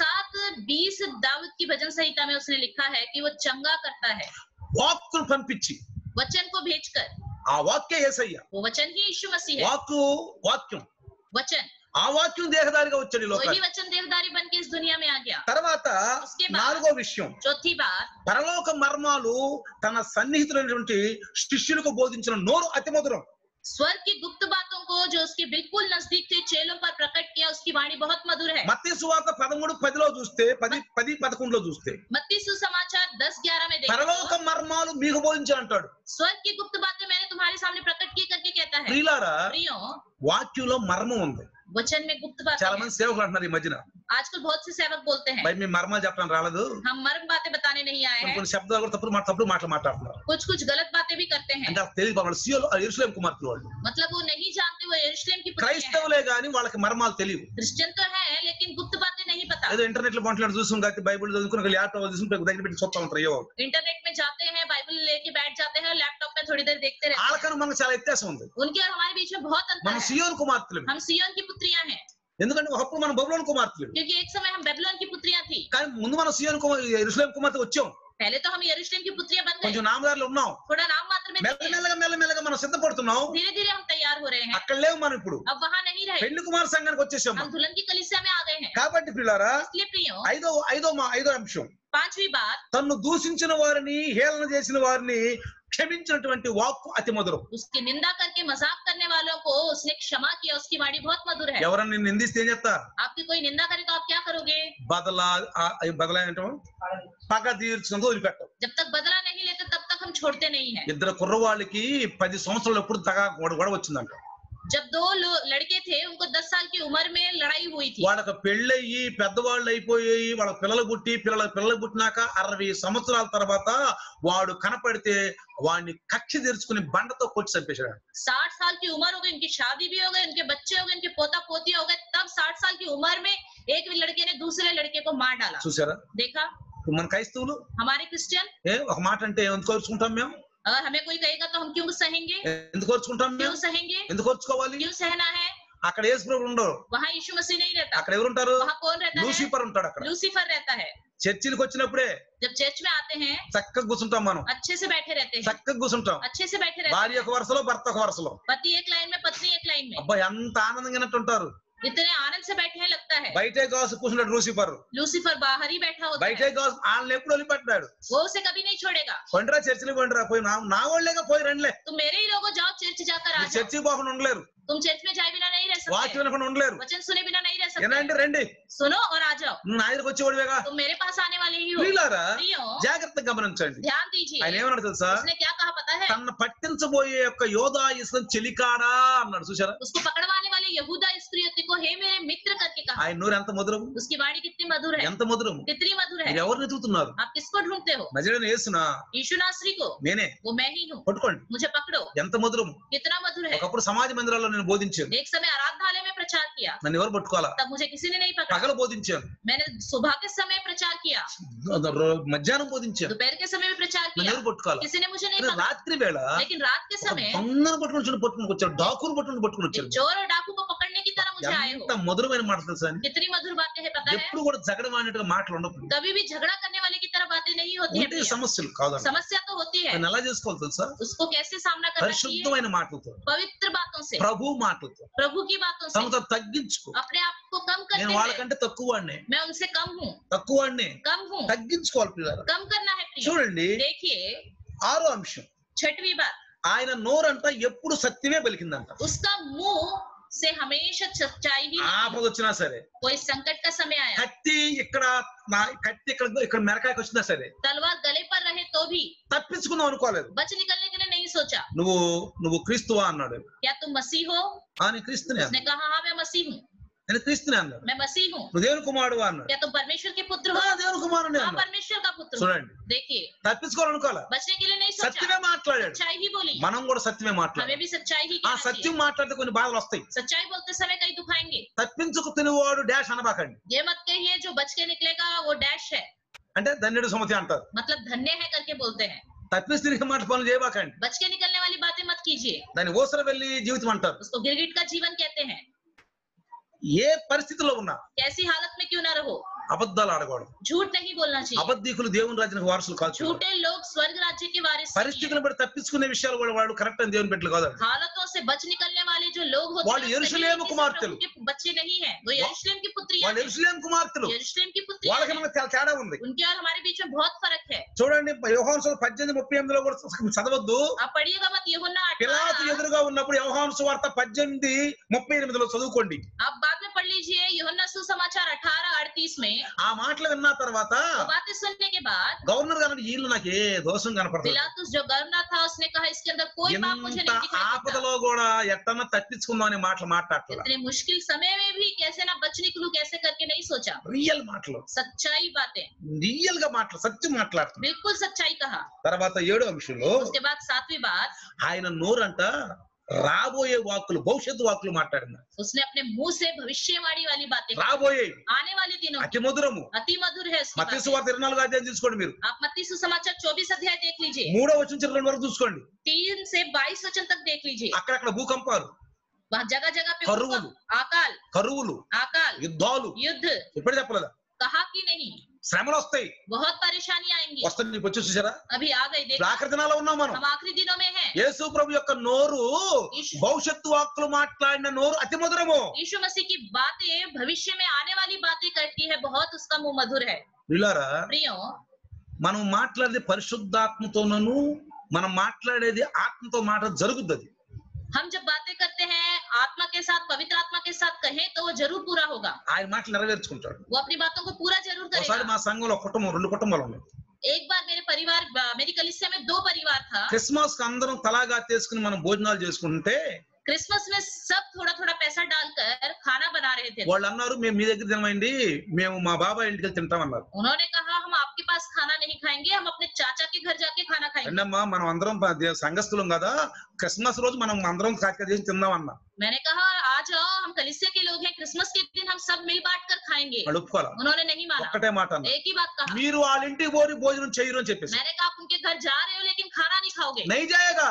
107 20 दाऊद की भजन संहिता में उसने लिखा है कि वो चंगा करता है వాక్కును పంపించి वचन को भेजकर ఆ వాక్య ఏసయ్య वो वचन ही यीशु मसीह है వాక్కు వాక్యం वचन ఆ వాక్యం దేహదారిగా వచ్చాడు ఈ वही లోకానికి वचन देवदारी बन के इस दुनिया में आ गया తర్వాత उसके बाद- నాలుగో విషయం चौथी बात పరలోక మర్మాలు తన సన్నిహితులైనటువంటి శిష్యులకు బోధించిన నోరు అతి మధురం स्वर्ग की गुप्त बातों को जो उसके बिल्कुल नजदीक थे चेलों पर प्रकट किया उसकी वाणी बहुत मधुर है మత్తి సువార్త పదమూడు పదిలో చూస్తే పది పది పదకొండులో చూస్తే मत्ती सुसमाचार दस ग्यारह में పరలోక देखो మర్మాలు మీకు బోధించి అంటాడు स्वर्ग की गुप्त बातें मैंने तुम्हारे सामने प्रकट की करके कहता है ప్రియులారా प्रियो వాక్యంలో మర్మం ఉంది वचन में गुप्त बातें చాలా हैं। మంది సేవకులు అంటున్నారు ఈ మధ్యన आजकल बहुत से सेवक बोलते हैं భయ మీ మర్మాలు చెప్పడానికి రాలేదు हम मर्म बातें बताने नहीं आए కొన్ని हैं కొన్ని శబ్దాలు కూడా తప్పుడు మాట తప్పుడు మాటలు మాట్లాడుతున్నారు कुछ कुछ गलत बातें भी करते हैं అంటే వాళ్ళకి తెలియదు వాళ్ళు సియోలు ఎరుసలేం కుమార్తెలు వాళ్ళు मतलब वो नहीं जानते वो यरूशलेम की पुत्री है క్రైస్తవులే గాని వాళ్ళకి మర్మాలు తెలియవు क्रिश्चियन तो है लेकिन गुप्त बातें नहीं पता ఏదో ఇంటర్నెట్ లో మాట్లాడి చూసుకుని కాబట్టి బైబిల్ చదువుకుని ల్యాప్టాప్ తీసుకుని దగ్గర పెట్టి చూస్తా ఉంటారు ఏవో इंटरनेट में जाते हैं बाइबल लेके बैठ जाते हैं लैपटॉप में थोड़ी देर देखते रहते हैं వాళ్ళకన్నా మనకు చాలా వ్యత్యాసం ఉంది उनके और हमारे बीच में बहुत अंतर మనం है సియోన్ కుమార్తెలు हम सियोन की पुत्रियां हैं ఎందుకంటే ఒకప్పుడు మనం బబులోని కుమార్తెలు क्योंकि एक समय हम बेबीलोन की पुत्रियां थी కానీ ముందు మనం సియోన్ కుమార్ ఎరుసలేం కుమార్తె వచ్చాం पहले तो हम यरूशलेम की पुत्रियां बन కొంచెం गए నామదారులు ఉన్నాం थोड़ा नाम मात्र में थे। మెల్లమెల్లగా మెల్లమెల్లగా మనం సిద్ధపడుతున్నాం धीरे धीरे हम तैयार हो रहे हैं అక్కడ లేవు మనం ఇప్పుడు अब वहां नहीं रहे పెళ్లి కుమార్ సంఘానికి వచ్చేసాం हम మనం. दुल्हन की कलिसिया में आ गए हैं కాబట్టి పిల్లారా इसलिए प्रियो ఐదో ఐదో మా ఐదో అంశం पांचवी बात తన్ను దూషించిన వారిని హేళన చేసిన వారిని క్షమించినటువంటి వాక్కు అతి మధురం उसकी निंदा करके मजाक करने वालों को उसने क्षमा किया उसकी वाणी बहुत मधुर है ఎవరన్నా నిన్ను నిందిస్తే ఏం చెప్తా आपकी कोई निंदा करे तो आप क्या करोगे బదలా ఆ- ఆ బదలా ఏంటో పగ తీర్చుకుంటూ వదిలిపెట్టం जब तक बदला नहीं लेते तब तक हम छोड़ते नहीं है ఇద్దరు కుర్రవాళ్ళకి పది సంవత్సరాలు ఎప్పుడు తగ గొడవ గొడవ వచ్చిందంట जब दो लो- लड़के थे उनको दस साल की उम्र में लड़ाई हुई थी వాళ్ళకి పెళ్ళయి పెద్దవాళ్ళు అయిపోయి వాళ్ళ పిల్లలు పుట్టి పిల్లల పిల్లలు పుట్టినాక అరవై సంవత్సరాల తర్వాత వాడు కనపడితే వాడిని కక్ష తీర్చుకుని బండతో కొట్టి చంపేశాడు साठ साल की उम्र हो गई उनकी शादी भी हो गई उनके बच्चे हो गए उनके पोता पोती हो गए तब साठ साल की उम्र में एक लड़के ने दूसरे लड़के को मार डाला చూసారా देखा ఇప్పుడు మన క్రైస్తవులు हमारे क्रिश्चियन ఏ ఒక మాట అంటే ఎందుకు కోరుచుకుంటాం మేము अगर हमें कोई कहेगा तो हम क्यों सहेंगे ఎందుకు కోరుచుకుంటాం क्यों మేము सहेंगे ఎందుకు కోర్చుకోవాలి क्यों सहना है అక్కడ యేసు ప్రభు ఉండరు वहाँ यीशु मसीह नहीं रहता అక్కడ ఎవరుంటారు वहाँ कौन रहता है లూసిఫర్ ఉంటాడు అక్కడ लूसीफर रहता है చర్చిలకు వచ్చినప్పుడే जब चर्च में आते हैं చక్కగా కూర్చుంటాం మనం अच्छे से बैठे रहते हैं చక్కగా కూర్చుంటాం अच्छे से बैठे रहते భార్య ఒక వరుసలో భర్త ఒక వరుసలో हैं पति एक लाइन में पत्नी एक लाइन में అబ్బాయి ఎంత ఆనందంగా ఉంటారు इतने आनंद से बैठे हैं लगता है బయటే కాసు కూర్చున్నాడు లూసిఫర్ लूसीफर बाहर ही बैठा होता బయటే है కాసు వాళ్ళని ఎప్పుడు వదిలిపెట్టాడు वो उसे कभी नहीं छोड़ेगा పండిరా చర్చిలకు పండిరా పోయి నా నా వాళ్ళేగా పోయి రండిలే तुम मेरे ही लोगों जाओ चर्च जाकर आ మీరు जाओ చర్చికి పోకుండా ఉండలేరు तुम चर्च में जाए बिना नहीं रह వాక్యం सकते వినకుండా ఉండలేరు वचन सुने बिना नहीं रह सकते ఏనంటే రండి सुनो और आ जाओ నువ్వు నా దగ్గరకు వచ్చేవాడివేగా तुम मेरे पास आने वाले ही हो ప్రియులారా प्रियो జాగ్రత్తగా గమనించండి ध्यान दीजिए ఆయన ఏమన్నాడు తెలుసా उसने क्या कहा पता है తన పట్టించబోయే యొక్క యోధా ఇసుక చెలికాడా అన్నాడు చూసారా उसको पकड़वाने वाले यहूदा स्त्री को हे मेरे मित्र करके कहा ఆయన నోరు ఎంత మధురం उसकी वाणी कितनी मधुर है ఎంత మధురం कितनी मधुर है మీరు ఎవరిని ఎదుగుతున్నారు आप किसको ढूंढते हो నజరేన వేసునా यीशु नासरी को నేనే वो मैं ही हूँ పట్టుకోండి मुझे पकड़ो ఎంత మధురం कितना मधुर है ఒకప్పుడు సమాజ మందిరాల్లో నేను బోధించాను एक समय आराधनालय में प्रचार किया నన్ను ఎవరు పట్టుకోవాలా तब मुझे किसी ने नहीं पकड़ा పగలు బోధించాను मैंने सुबह के समय प्रचार किया రో- మధ్యాహ్నం బోధించాను दोपहर के समय भी प्रचार నన్ను किया ఎవరు పట్టుకోవాలా किसी ने मुझे नहीं కానీ पकड़ा రాత్రి వేళ लेकिन रात के ఒక समय దొంగను పట్టుకుని వచ్చాడు పట్టుకుని వచ్చాడు డాకును పట్టుకుని పట్టుకుని एक వచ్చాడు चोर और डाकू को पकड़ने की तरह मुझे आए ఎంత हो మధురమైన మాట తెలుసా అని कितनी मधुर बातें हैं पता है ఎప్పుడు కూడా జగడమాడినట్టుగా మాటలు ఉండవు कभी भी झगड़ा करने वाले की तरह बातें नहीं होती है ఉంటే प्रिया। సమస్యలు కాదు समस्या तो होती है దాన్ని ఎలా చేసుకోవాలి తెలుసా उसको कैसे सामना करना चाहिए పరిశుద్ధమైన మాటలతో पवित्र बातों से ప్రభు మాటలతో प्रभु की बातों से తనతో తగ్గించుకో अपने आप को कम నేను करते हुए వాళ్ళకంటే తక్కువ వాడిని मैं उनसे कम हूँ తక్కువ వాడిని कम हूँ తగ్గించుకోవాలి పిల్లలు कम करना है प्रिय చూడండి देखिए ఆరో అంశం छठवीं बात ఆయన నోరంట ఎప్పుడు సత్యమే పలికిందంట उसका मुंह से हमेशा सच्चाई ही ఆపద వచ్చినా సరే कोई संकट का समय आया కత్తి ఇక్కడ నా కత్తి ఇక్కడ ఇక్కడ మెరకాయకి వచ్చినా సరే तलवार गले पर रहे तो भी తప్పించుకుందాం అనుకోలేదు बच निकलने के लिए नहीं सोचा నువ్వు నువ్వు క్రీస్తువా అన్నాడు क्या तुम मसीह हो అని క్రీస్తునే उसने कहा हाँ मैं मसीह हूँ నేను క్రీస్తుని అన్నాడు मैं मसीह हूँ నువ్వు దేవుని కుమారుడు అన్నాడు क्या तुम परमेश्वर के पुत्र "ఆ, हो దేవుని కుమారుని हाँ అన్నాడు परमेश्वर का पुत्र हो చూడండి देखिए తప్పించుకోవాలనుకోవాలా बचने के लिए नहीं सोचा సత్యమే మాట్లాడాడు सच्चाई ही बोली మనం కూడా సత్యమే हमें మాట్లాడాలి भी सच्चाई ही ఆ कहना సత్యం चाहिए మాట్లాడితే కొన్ని బాధలు వస్తాయి सच्चाई बोलते समय कहीं दुखाएंगे తప్పించుకు తినేవాడు డాష్ అనబాకండి ये मत कहिए जो बच के निकलेगा वो डैश है అంటే ధన్యుడు సుమతి అంటారు मतलब धन्य है करके बोलते हैं తప్పించి తిరిగి మాట పనులు చేయబాకండి बच के निकलने वाली बातें मत कीजिए దాన్ని ఊసర వెళ్ళి జీవితం అంటారు उसको गिरगिट का जीवन कहते हैं ఏ పరిస్థితిలో ఉన్నా कैसी हालत में क्यों ना रहो అబద్ధాలు ఆడకూడదు झूठ नहीं बोलना चाहिए అబద్ధికులు దేవుని రాజ్యానికి వారసులు కాదు झूठे लोग स्वर्ग राज्य के वारिस नहीं हैं। పరిస్థితులను బట్టి తప్పించుకునే విషయాలు కూడా వాడు కరెక్ట్ అని దేవుని బిడ్డలు కాదు हालतों से बच निकलने वाले जो लोग होते వాళ్ళు हैं यरूशलेम सही किसी कुमार्तेలు. प्रभु के बच्चे नहीं है वो यरूशलेम की पुत्रियां వాళ్ళు हैं। ఎరుసలేం కుమార్తెలు यरूशलेम की पुत्रियां వాళ్ళకి हैं। మనకు చాలా తేడా ఉంది उनके और हमारे बीच में बहुत फर्क है చూడండి యోహాను సువార్త పద్దెనిమిది ముప్పై ఎనిమిదిలో కూడా చదవద్దు आप पढ़िएगा मत यूहन्ना పిలాతు 18 ఎదురుగా ఉన్నప్పుడు యోహాను సువార్త పద్దెనిమిది ముప్పై ఎనిమిదిలో చదువుకోండి आप बाद में पढ़ लीजिए यूहन्ना सुसमाचार अठारह अड़तीस में ఆ మాటలు విన్న తర్వాత वो बातें सुनने के बाद గవర్నర్ గారు వీళ్ళు నాకు ఏ దోషం కనపడదు पिलातुस जो गवर्नर था उसने कहा इसके अंदर कोई पाप मुझे ఇంత नहीं दिखाई देता ఆపదలో కూడా ఎట్టన్నా తప్పించుకుందాం అనే మాటలు మాట్లాడట్లేదు इतने मुश्किल समय में भी कैसे ना बच निकलूं कैसे करके नहीं सोचा రియల్ మాటలు सच्चाई बातें రియల్ గా మాటలు సత్యం మాట్లాడుతున్నారు बिल्कुल सच्चाई कहा తర్వాత ఏడో అంశంలో उसके बाद सातवीं बात ఆయన నోరంట రాబోయే వాక్కులు భవిష్యత్తు వాక్కులు మాట్లాడిన उसने अपने मुंह से भविष्यवाणी वाली बातें कही। రాబోయే आने वाले दिनों की అతి మధురము अति मधुर है उसकी మత్స్సు बातें। వార్త ఇరవై నాలుగు అధ్యాయం తీసుకోండి మీరు आप मत्ती सुसमाचार चौबीस अध्याय देख लीजिए మూడో వచ్చిన చిన్న రెండు వరకు చూసుకోండి तीन से बाईस वचन तक देख लीजिए అక్కడక్కడ భూకంపాలు वहाँ जगह जगह पे करुल। भूकंप, अकाल కరువులు अकाल యుద్ధాలు युद्ध ఎప్పుడు చెప్పలేదా कहा कि नहीं శ్రమలు వస్తాయి बहुत పरेशानी आएंगी వస్తాయి నీకు వచ్చి చూసారా अभी आ गई ఇప్పుడు देखा ఆఖరి దినాల్లో ఉన్నాం మనం हम आखिरी दिनों में हैं యేసు ప్రభు యొక్క నోరు ईशु భవిష్యత్తు వాక్కులు మాట్లాడిన నోరు అతి మధురము यीशु मसीह की बातें भविष्य में आने वाली बातें करती है बहुत उसका मुंह मधुर है వీళ్ళారా प्रियो మనం మాట్లాడేది పరిశుద్ధాత్మతోనూ మనం మాట్లాడేది ఆత్మతో మాట జరుగుద్ది అది हम जब बातें करते हैं आत्मा के साथ पवित्र आत्मा के साथ कहें तो वो जरूर पूरा होगा ఆయన మాటలు నెరవేర్చుకుంటాడు वो अपनी बातों को पूरा जरूर ఒకసారి करेगा మా సంఘంలో ఒక కుటుంబం రెండు కుటుంబాలు ఉన్నాయి एक बार मेरे परिवार मेरी कलिसिया में दो परिवार था క్రిస్మస్ కి అందరం తలాగా తీసుకుని మనం భోజనాలు చేసుకుంటే क्रिसमस में सब थोड़ा थोड़ा पैसा डालकर खाना बना रहे थे వాళ్ళు అన్నారు మేము మీ దగ్గర తినమండి మేము మా బాబాయ్ ఇంటికి వెళ్ళి తింటామన్నారు उन्होंने कहा हम आपके पास खाना नहीं खाएंगे हम अपने चाचा के घर जाके खाना खाएंगे అండమ్మా మనం అందరం ప- దే- సంఘస్థులం కదా క్రిస్మస్ రోజు మనం అందరం కాటిక చేసి తిందామన్నా मैंने कहा आ जाओ हम कलिसिया के लोग हैं क्रिसमस के दिन हम सब मिल बांट कर खाएंगे వాళ్ళు ఒప్పుకోవాలి उन्होंने नहीं माना ఒక్కటే మాట అన్నారు एक ही बात कहा మీరు వాళ్ళ ఇంటికి పోని భోజనం చేయరు అని చెప్పేసి मैंने कहा आप उनके घर जा रहे हो लेकिन खाना नहीं खाओगे నై జాయగా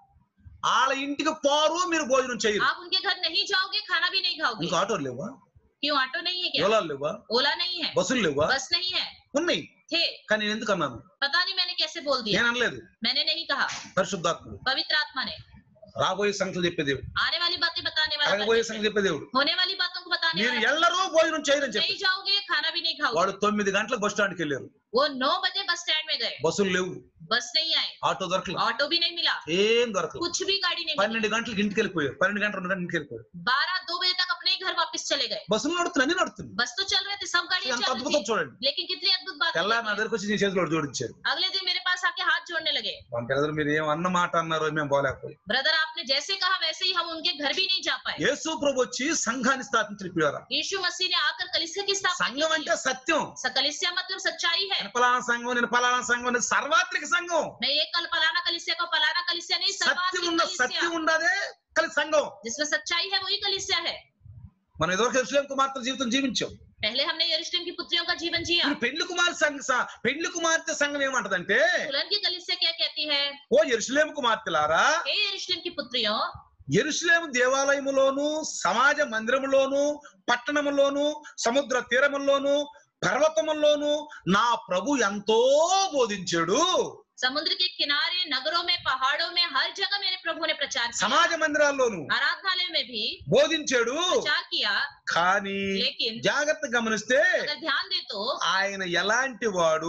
వాళ్ళ ఇంటికి పోరు మీరు భోజనం చేయరు आप उनके घर नहीं जाओगे खाना भी नहीं खाओगे ఇంకా ఆటోలు లేవా क्यों ऑटो नहीं है क्या ఓలాలు లేవా ओला नहीं है బస్సులు లేవా बस नहीं है ఉన్నాయి थे కానీ నేను ఎందుకు అన్నాను पता नहीं मैंने कैसे बोल दिया నేను అనలేదు मैंने नहीं कहा పరిశుద్ధాత్ముడు पवित्र आत्मा ने రాబోయే సంగతులు చెప్పే దేవుడు आने वाली बातें बताने वाला అడగబోయే परमेश्वर। సంగతి చెప్పే దేవుడు होने वाली बातों को बताने మీరు वाला ఎల్లరూ భోజనం చేయరని చెప్పి नहीं जाओगे खाना भी नहीं खाओगे వాడు తొమ్మిది గంటలకు బస్ స్టాండ్కి వెళ్ళారు वो नौ बजे बस स्टैंड में गए బస్సులు లేవు बस नहीं आए ఆటో దొరకలేదు ऑटो भी नहीं मिला ఏం దొరకలేదు कुछ भी गाड़ी नहीं मिली పన్నెండు గంటలకు ఇంటికి వెళ్ళిపోయారు పన్నెండు గంటల రెండు గంటలకు ఇంటికి వెళ్ళిపోయారు बारह दो बजे तक अपने ही घर वापस चले गए బస్సులు నడుతున్నాయి అన్ని నడుతుంది बस तो चल रहे थे सब गाड़ियां ఎంత चल అద్భుతం रही थी చూడండి लेकिन कितनी अद्भुत बात తెల్లారి నా है। దగ్గరకు వచ్చి నీ చేతిలో ఒకటి జోడించారు अगले दिन मेरे पास आके हाथ जोड़ने लगे మన పిల్లలు మీరు ఏం అన్న మాట అన్నారో మేము పోలేకపోయి ब्रदर आपने जैसे कहा वैसे ही हम उनके घर भी नहीं जा पाए యేసు ప్రభు వచ్చి సంఘాన్ని స్థాపించిన పిల్లరా यीशु मसीह ने आकर कलिसिया की स्थापना సంఘం की అంటే సత్యం थी। कलिसिया मतलब सच्चाई है నేను పలానా సంఘం నేను పలానా సంఘం నేను సర్వాత్రిక సంఘం मैं ये कल पलाना कलिसिया को पलाना कलिसिया नहीं సత్యం सर्वाधिक ఉన్న कलिसिया సత్యం ఉండదే కలిసి సంఘం जिसमें सच्चाई है वही कलिसिया है మనం ఎదురు ఎరుసలేం కుమార్తె జీవితం జీవించాం पहले हमने यरूशलेम की पुत्रियों का जीवन जिया ఇప్పుడు పెళ్లి కుమార్ సంఘ స- పెళ్లి కుమార్తె సంఘం ఏమంటదంటే दुल्हन की कलिसिया क्या कहती है ఓ ఎరుసలేం కుమార్తెలారా हे यरूशलेम की पुत्रियों ఎరుసలేం దేవాలయములోను సమాజ మందిరములోను పట్టణములోను సముద్ర తీరములోను పర్వతముల్లోను నా ప్రభు ఎంతో బోధించాడు समुद्र के किनारे नगरों में पहाड़ों में हर जगह मेरे प्रभु ने प्रचार किया సమాజ మందిరాల్లోను आराधनालय में भी బోధించాడు प्रचार किया కానీ लेकिन జాగ్రత్త గమనిస్తే अगर ध्यान दे तो ఆయన ఎలాంటి వాడు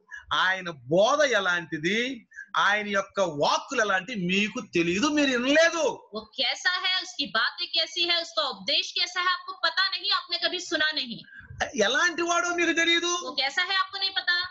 ఆయన బోధ ఎలాంటిది ఆయన యొక్క వాక్కులు ఎలాంటి మీకు తెలియదు మీరు వినలేదు वो कैसा है उसकी बातें कैसी है उसका उपदेश कैसा है आपको पता नहीं आपने कभी सुना नहीं ఎలాంటి వాడో మీకు తెలియదు वो कैसा है आपको नहीं पता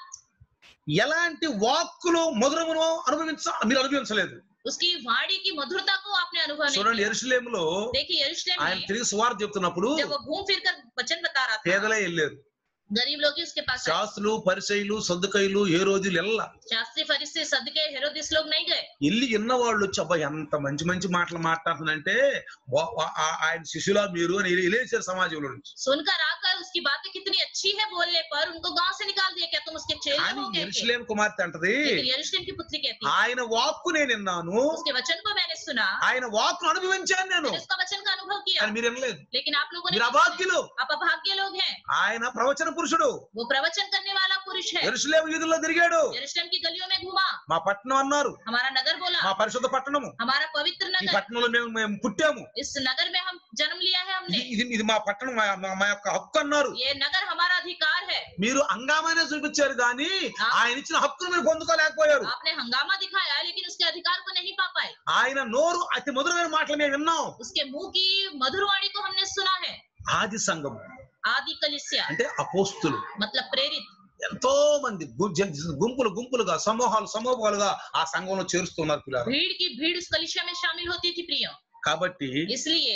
ఎలాంటి వాక్కులు మధురమును అనుభవించ మీరు అనుభవించలేదు उसकी वाणी की मधुरता को आपने अनुभव చూడండి नहीं किया ఎరుసలేములో देखिए यरूशलेम ఆయన में తిరిగి సువార్త చెప్తున్నప్పుడు जब वो घूम फिर कर वचन बता रहा था పేదలే వెళ్ళారు गरीब लोग ही उसके पास आए। శాస్త్రులు పరిచయులు సర్దుకైలు ఏ రోజులు ఎల్ల शास्त्री फरीसी सदके हेरोदिस लोग नहीं गए ఇల్లు విన్న వాళ్ళు వచ్చి అబ్బా ఎంత మంచి మంచి మాటలు మాట్లాడుతుందంటే వా- వా- ఆ- ఆయన శిష్యులా మీరు అని లేచారు సమాజంలో నుంచి सुनकर आकर उसकी बातें कितनी अच्छी है बोलने पर उनको गांव से निकाल दिया क्या तुम उसके चेले కానీ हो गए थे? ఎరుసలేం కుమార్తె అంటది लेकिन यरूशलेम की पुत्री कहती है ఆయన వాక్కు నేను విన్నాను उसके वचन को मैंने सुना ఆయన వాక్కును అనుభవించాను నేను मैंने उसका वचन का अनुभव किया కానీ మీరు వినలేదు लेकिन आप लोगों ने మీరు नहीं सुना। అభాగ్యులు आप अभाग्य लोग हैं ఆయన ప్రవచన పురుషుడు वो प्रवचन करने वाला पुरुष है ఎరుసలేం వీధుల్లో తిరిగాడు यरूशलेम की गलियों में घुमा మా పట్టణం అన్నారు हमारा नगर बोला మా పరిశుద్ధ పట్టణము हमारा पवित्र ఈ नगर పట్టణంలో మేము మేము పుట్టాము इस नगर में हम जन्म लिया है हमने ఇది ఇది ఇది మా పట్టణం మా- మా- మా యొక్క హక్కు అన్నారు ये नगर हमारा अधिकार है మీరు అంగామైనా చూపించారు కానీ ఆయన ఇచ్చిన హక్కును మీరు పొందుకోలేకపోయారు आपने हंगामा दिखाया लेकिन उसके अधिकार को नहीं पा पाए ఆయన నోరు అతి మధురమైన మాటలు మేము విన్నాం उसके मुंह की मधुरवाणी को हमने सुना है ఆది సంఘం आदि कलिसिया అంటే అపోస్తులు मतलब प्रेरित ఎంతో మంది గు- జన్- గుంపులు గుంపులుగా సమూహాలు సమూహాలుగా ఆ సంఘంలో చేరుస్తున్నారు పిల్లలు भीड़ की भीड़ उस कलिसिया में शामिल होती थी प्रियो కాబట్టి इसलिए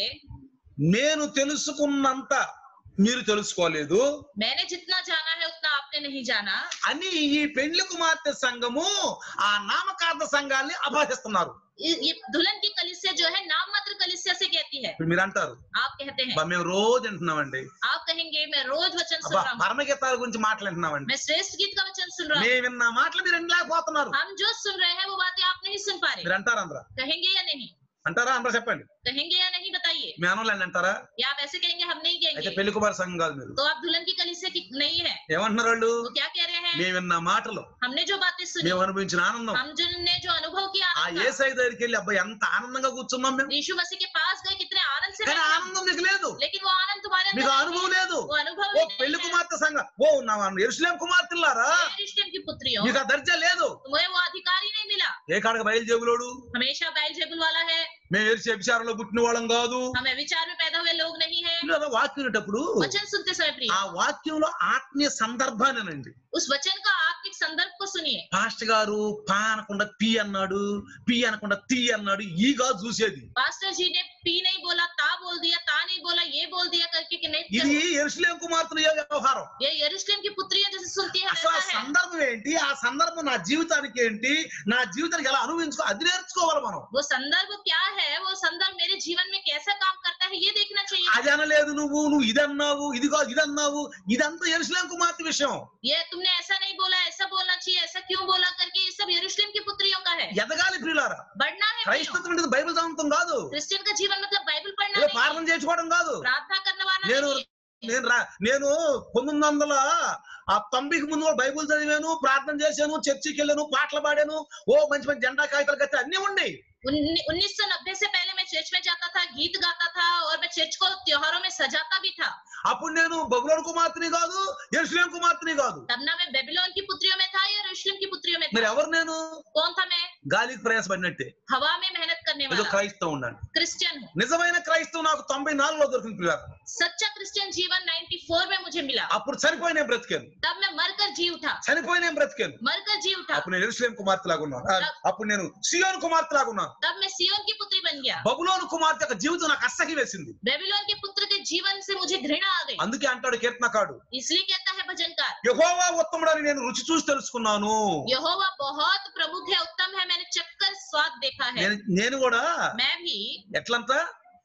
నేను తెలుసుకున్నంత మీరు తెలుసుకోలేదు मैंने जितना जाना है उतना आपने नहीं जाना అని ఈ పెండ్లి కుమార్తె సంఘము ఆ నామకార్థ సంఘాన్ని అభాసిస్తున్నారు ये- ये दुल्हन की कलिसिया जो है नाम मात्र कलिसिया से कहती है ఇప్పుడు మీరు అంటారు आप कहते हैं "అబ్బా, మేము రోజు వింటున్నామండి आप कहेंगे मैं रोज वचन सुन అబ్బా रहा हूँ పరమగీతాల గురించి మాట్లాడుతున్నామండి मैं श्रेष्ठ गीत का वचन सुन रहा हूँ మేము విన్న మాటలు మీరు వినలేకపోతున్నారు हम जो सुन रहे हैं वो बातें आप नहीं सुन पा रहे మీరు అంటారా అందరూ कहेंगे या नहीं అంటారా అందరూ చెప్పండి कहेंगे या नहीं बताइए మీ అనోళ్ళని అంటారా या आप ऐसे कहेंगे हम नहीं అయితే कहेंगे పెళ్లి కుమార్ సంఘం కాదు మీరు तो आप दुल्हन की कलिसिया की नहीं है ఏమంటున్నారు వాళ్ళు वो क्या कह रहे हैं మేము విన్న మాటలు हमने जो बातें सुनी మేము అనుభవించిన ఆనందం हम जिनने जो अनुभव किया ఆ आनंद ఏసై దగ్గరికి వెళ్ళి అబ్బాయి ఎంత ఆనందంగా కూర్చున్నాం మేము यीशु मसीह के पास गए कितने आनंद से కానీ बैठे हम। ఆనందం నీకు లేదు लेकिन वो आनंद तुम्हारे మీకు अंदर అనుభవం नहीं है। లేదు वो अनुभव ఓ ही పెళ్లి नहीं है కుమార్తె సంఘం ఓ నా ఎరుసలేం కుమార్తెలారా यरूशलेम की पुत्रियों మీకు ఆ దర్జా లేదు तुम्हें वो अधिकार ही नहीं मिला ఏ కాడక బయలుదేవులోడు हमेशा बैल जेबुल वाला है మేము ఎరిసి వ్యభిచారంలో పుట్టిన వాళ్ళం కాదు हम विचार में पैदा हुए लोग नहीं है ఇలా వాక్యం వినేటప్పుడు वचन सुनते समय प्रिय ఆ వాక్యంలో ఆత్మీయ సందర్భానేనండి उस वचन का आत्मिक संदर्भ को सुनिए పాస్టర్ గారు పా అనకుండా పి అన్నాడు పి అనకుండా తి అన్నాడు ఈగా చూసేది पास्टर जी ने पी नहीं बोला ता बोल दिया ता नहीं बोला ये बोल दिया करके कि नहीं ఇది ఎరుసలేం కుమార్తెల వ్యవహారం ये यरूशलेम की पुत्रियां जैसे सुनती है అసలు ఆ वैसा है సందర్భం ఏంటి ఆ సందర్భం నా జీవితానికి ఏంటి నా జీవితానికి ఎలా అనుభవించుకో అది నేర్చుకోవాలి మనం वो संदर्भ क्या है वो संदर्भ मेरे जीवन में कैसा काम करता है ये देखना चाहिए అది అనలేదు నువ్వు నువ్వు ఇది అన్నావు ఇది కాదు ఇది అన్నావు ఇదంతా ఎరుసలేం కుమార్తె విషయం ये तुमने ऐसा नहीं बोला ऐसा बोलना चाहिए ऐसा क्यों बोला करके ये सब यरूशलेम की पुत्रियों का है ఎదగాలి ప్రియులారా बढ़ना है प्रियो। క్రైస్తవం అంటే బైబిల్ చదవటం కాదు क्रिश्चियन का जीवन मतलब बाइबल पढ़ना ఏదో नहीं ప్రార్థన చేసుకోవడం కాదు प्रार्थना करने वाला నేను नहीं है। నేను రా నేను పంతొమ్మిది వందల ఆ తొంభైకి ముందు కూడా బైబుల్ చదివాను ప్రార్థన చేశాను చర్చికి వెళ్ళాను పాటలు పాడాను ఓ మంచి మంచి జెండా కాగితాలు కట్టి అన్ని ఉన్నాయి उन्नीस सौ नब्बे से पहले मैं चर्च में जाता था गीत गाता था और मैं चर्च को त्योहारों में सजाता भी था అప్పుడు నేను బబులోని కుమార్తెని కాదు ఎరుసలేం కుమార్తెని కాదు तब ना मैं बेबीलोन की पुत्रियों में था या यरूशलेम की पुत्रियों में మరి था ఎవరు నేను कौन था मैं గాలికి ప్రయాసపడినట్టే हवा में मेहनत करने ఏదో वाला క్రైస్తవం ఉండండి क्रिश्चियन हूँ నిజమైన క్రైస్తవం నాకు తొంభై నాలుగులో దొరికింది పిల్లలు सच्चा क्रिश्चियन जीवन 94 में मुझे मिला అప్పుడు చనిపోయి నేను బ్రతికాను तब मैं मरकर जी उठा చనిపోయి నేను బ్రతికాను मरकर जी उठा అప్పుడు నేను ఎరుసలేం కుమార్తె లాగా ఉన్నాను ఆ, అప్పుడు నేను సియోన్ కుమార్తె లాగా ఉన్నాను तब मैं सियोन की पुत्री बन गया బబులోను కుమార్తె యొక్క జీవితం నాకు అస్సకి వేసింది बेबीलोन के पुत्र के जीवन से मुझे घृणा आ गई అందుకే అంటాడు కీర్తనకాడు इसलिए कहता है भजनकार యహోవా ఉత్తముడని నేను రుచి చూసి తెలుసుకున్నాను यहोवा बहुत प्रमुख है उत्तम है मैंने चक्कर स्वाद देखा है నేను నేను కూడా मैं भी ఎట్లంతా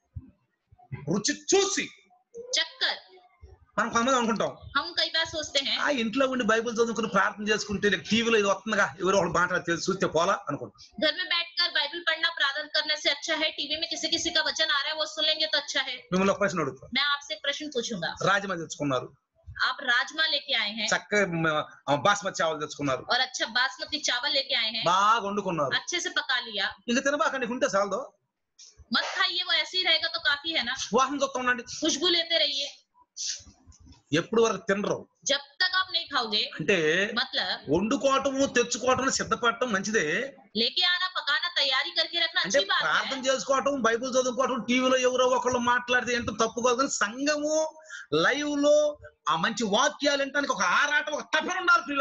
రుచి చూసి चक्कर మనం కొంతమంది అనుకుంటాం हम कई बार सोचते हैं ఆ ఇంట్లో ఉండి బైబిల్ చదువుకుని ప్రార్థన చేసుకుంటే లేక టీవీలో ఇది వస్తుందిగా ఎవరో ఒకటి మాట్లాడి తెలిసి చూస్తే పోలా అనుకుంటాం घर में बैठकर बाइबल पढ़ना प्रार्थना करने से अच्छा है टीवी में किसी किसी का वचन आ रहा है वो सुन लेंगे तो अच्छा है మిమ్మల్ని ఒక ప్రశ్న అడుగుతాం मैं आपसे एक प्रश्न पूछूंगा రాజమా తెచ్చుకున్నారు आप राजमा लेके आए हैं చక్కగా మ- ఆ బాస్మతి చావలు తెచ్చుకున్నారు और अच्छा बासमती चावल लेके आए हैं బాగా వండుకున్నారు अच्छे से पका लिया ఇంకా తినబాకండి ఉంటే చాలదు मत खाइए वो ऐसे ही रहेगा तो काफी है ना వాసన చూస్తా ఉండండి खुशबू लेते रहिए ఎప్పుడు వరకు తినరు जब तक आप नहीं खाओगे అంటే मतलब వండుకోవటము తెచ్చుకోవటం సిద్ధపడటం మంచిదే लेके आना पकाना तैयारी करके रखना అంటే अच्छी बात ప్రార్థన है చేసుకోవటం బైబిల్ చదువుకోవటం టీవీలో ఎవరో ఒకళ్ళు మాట్లాడితే ఏంటో తప్పు కాదు కానీ సంఘము లైవ్ లో ఆ మంచి వాక్యాలు వినటానికి ఒక ఆరాటం ఒక తపన ఉండాలి పిల్లారా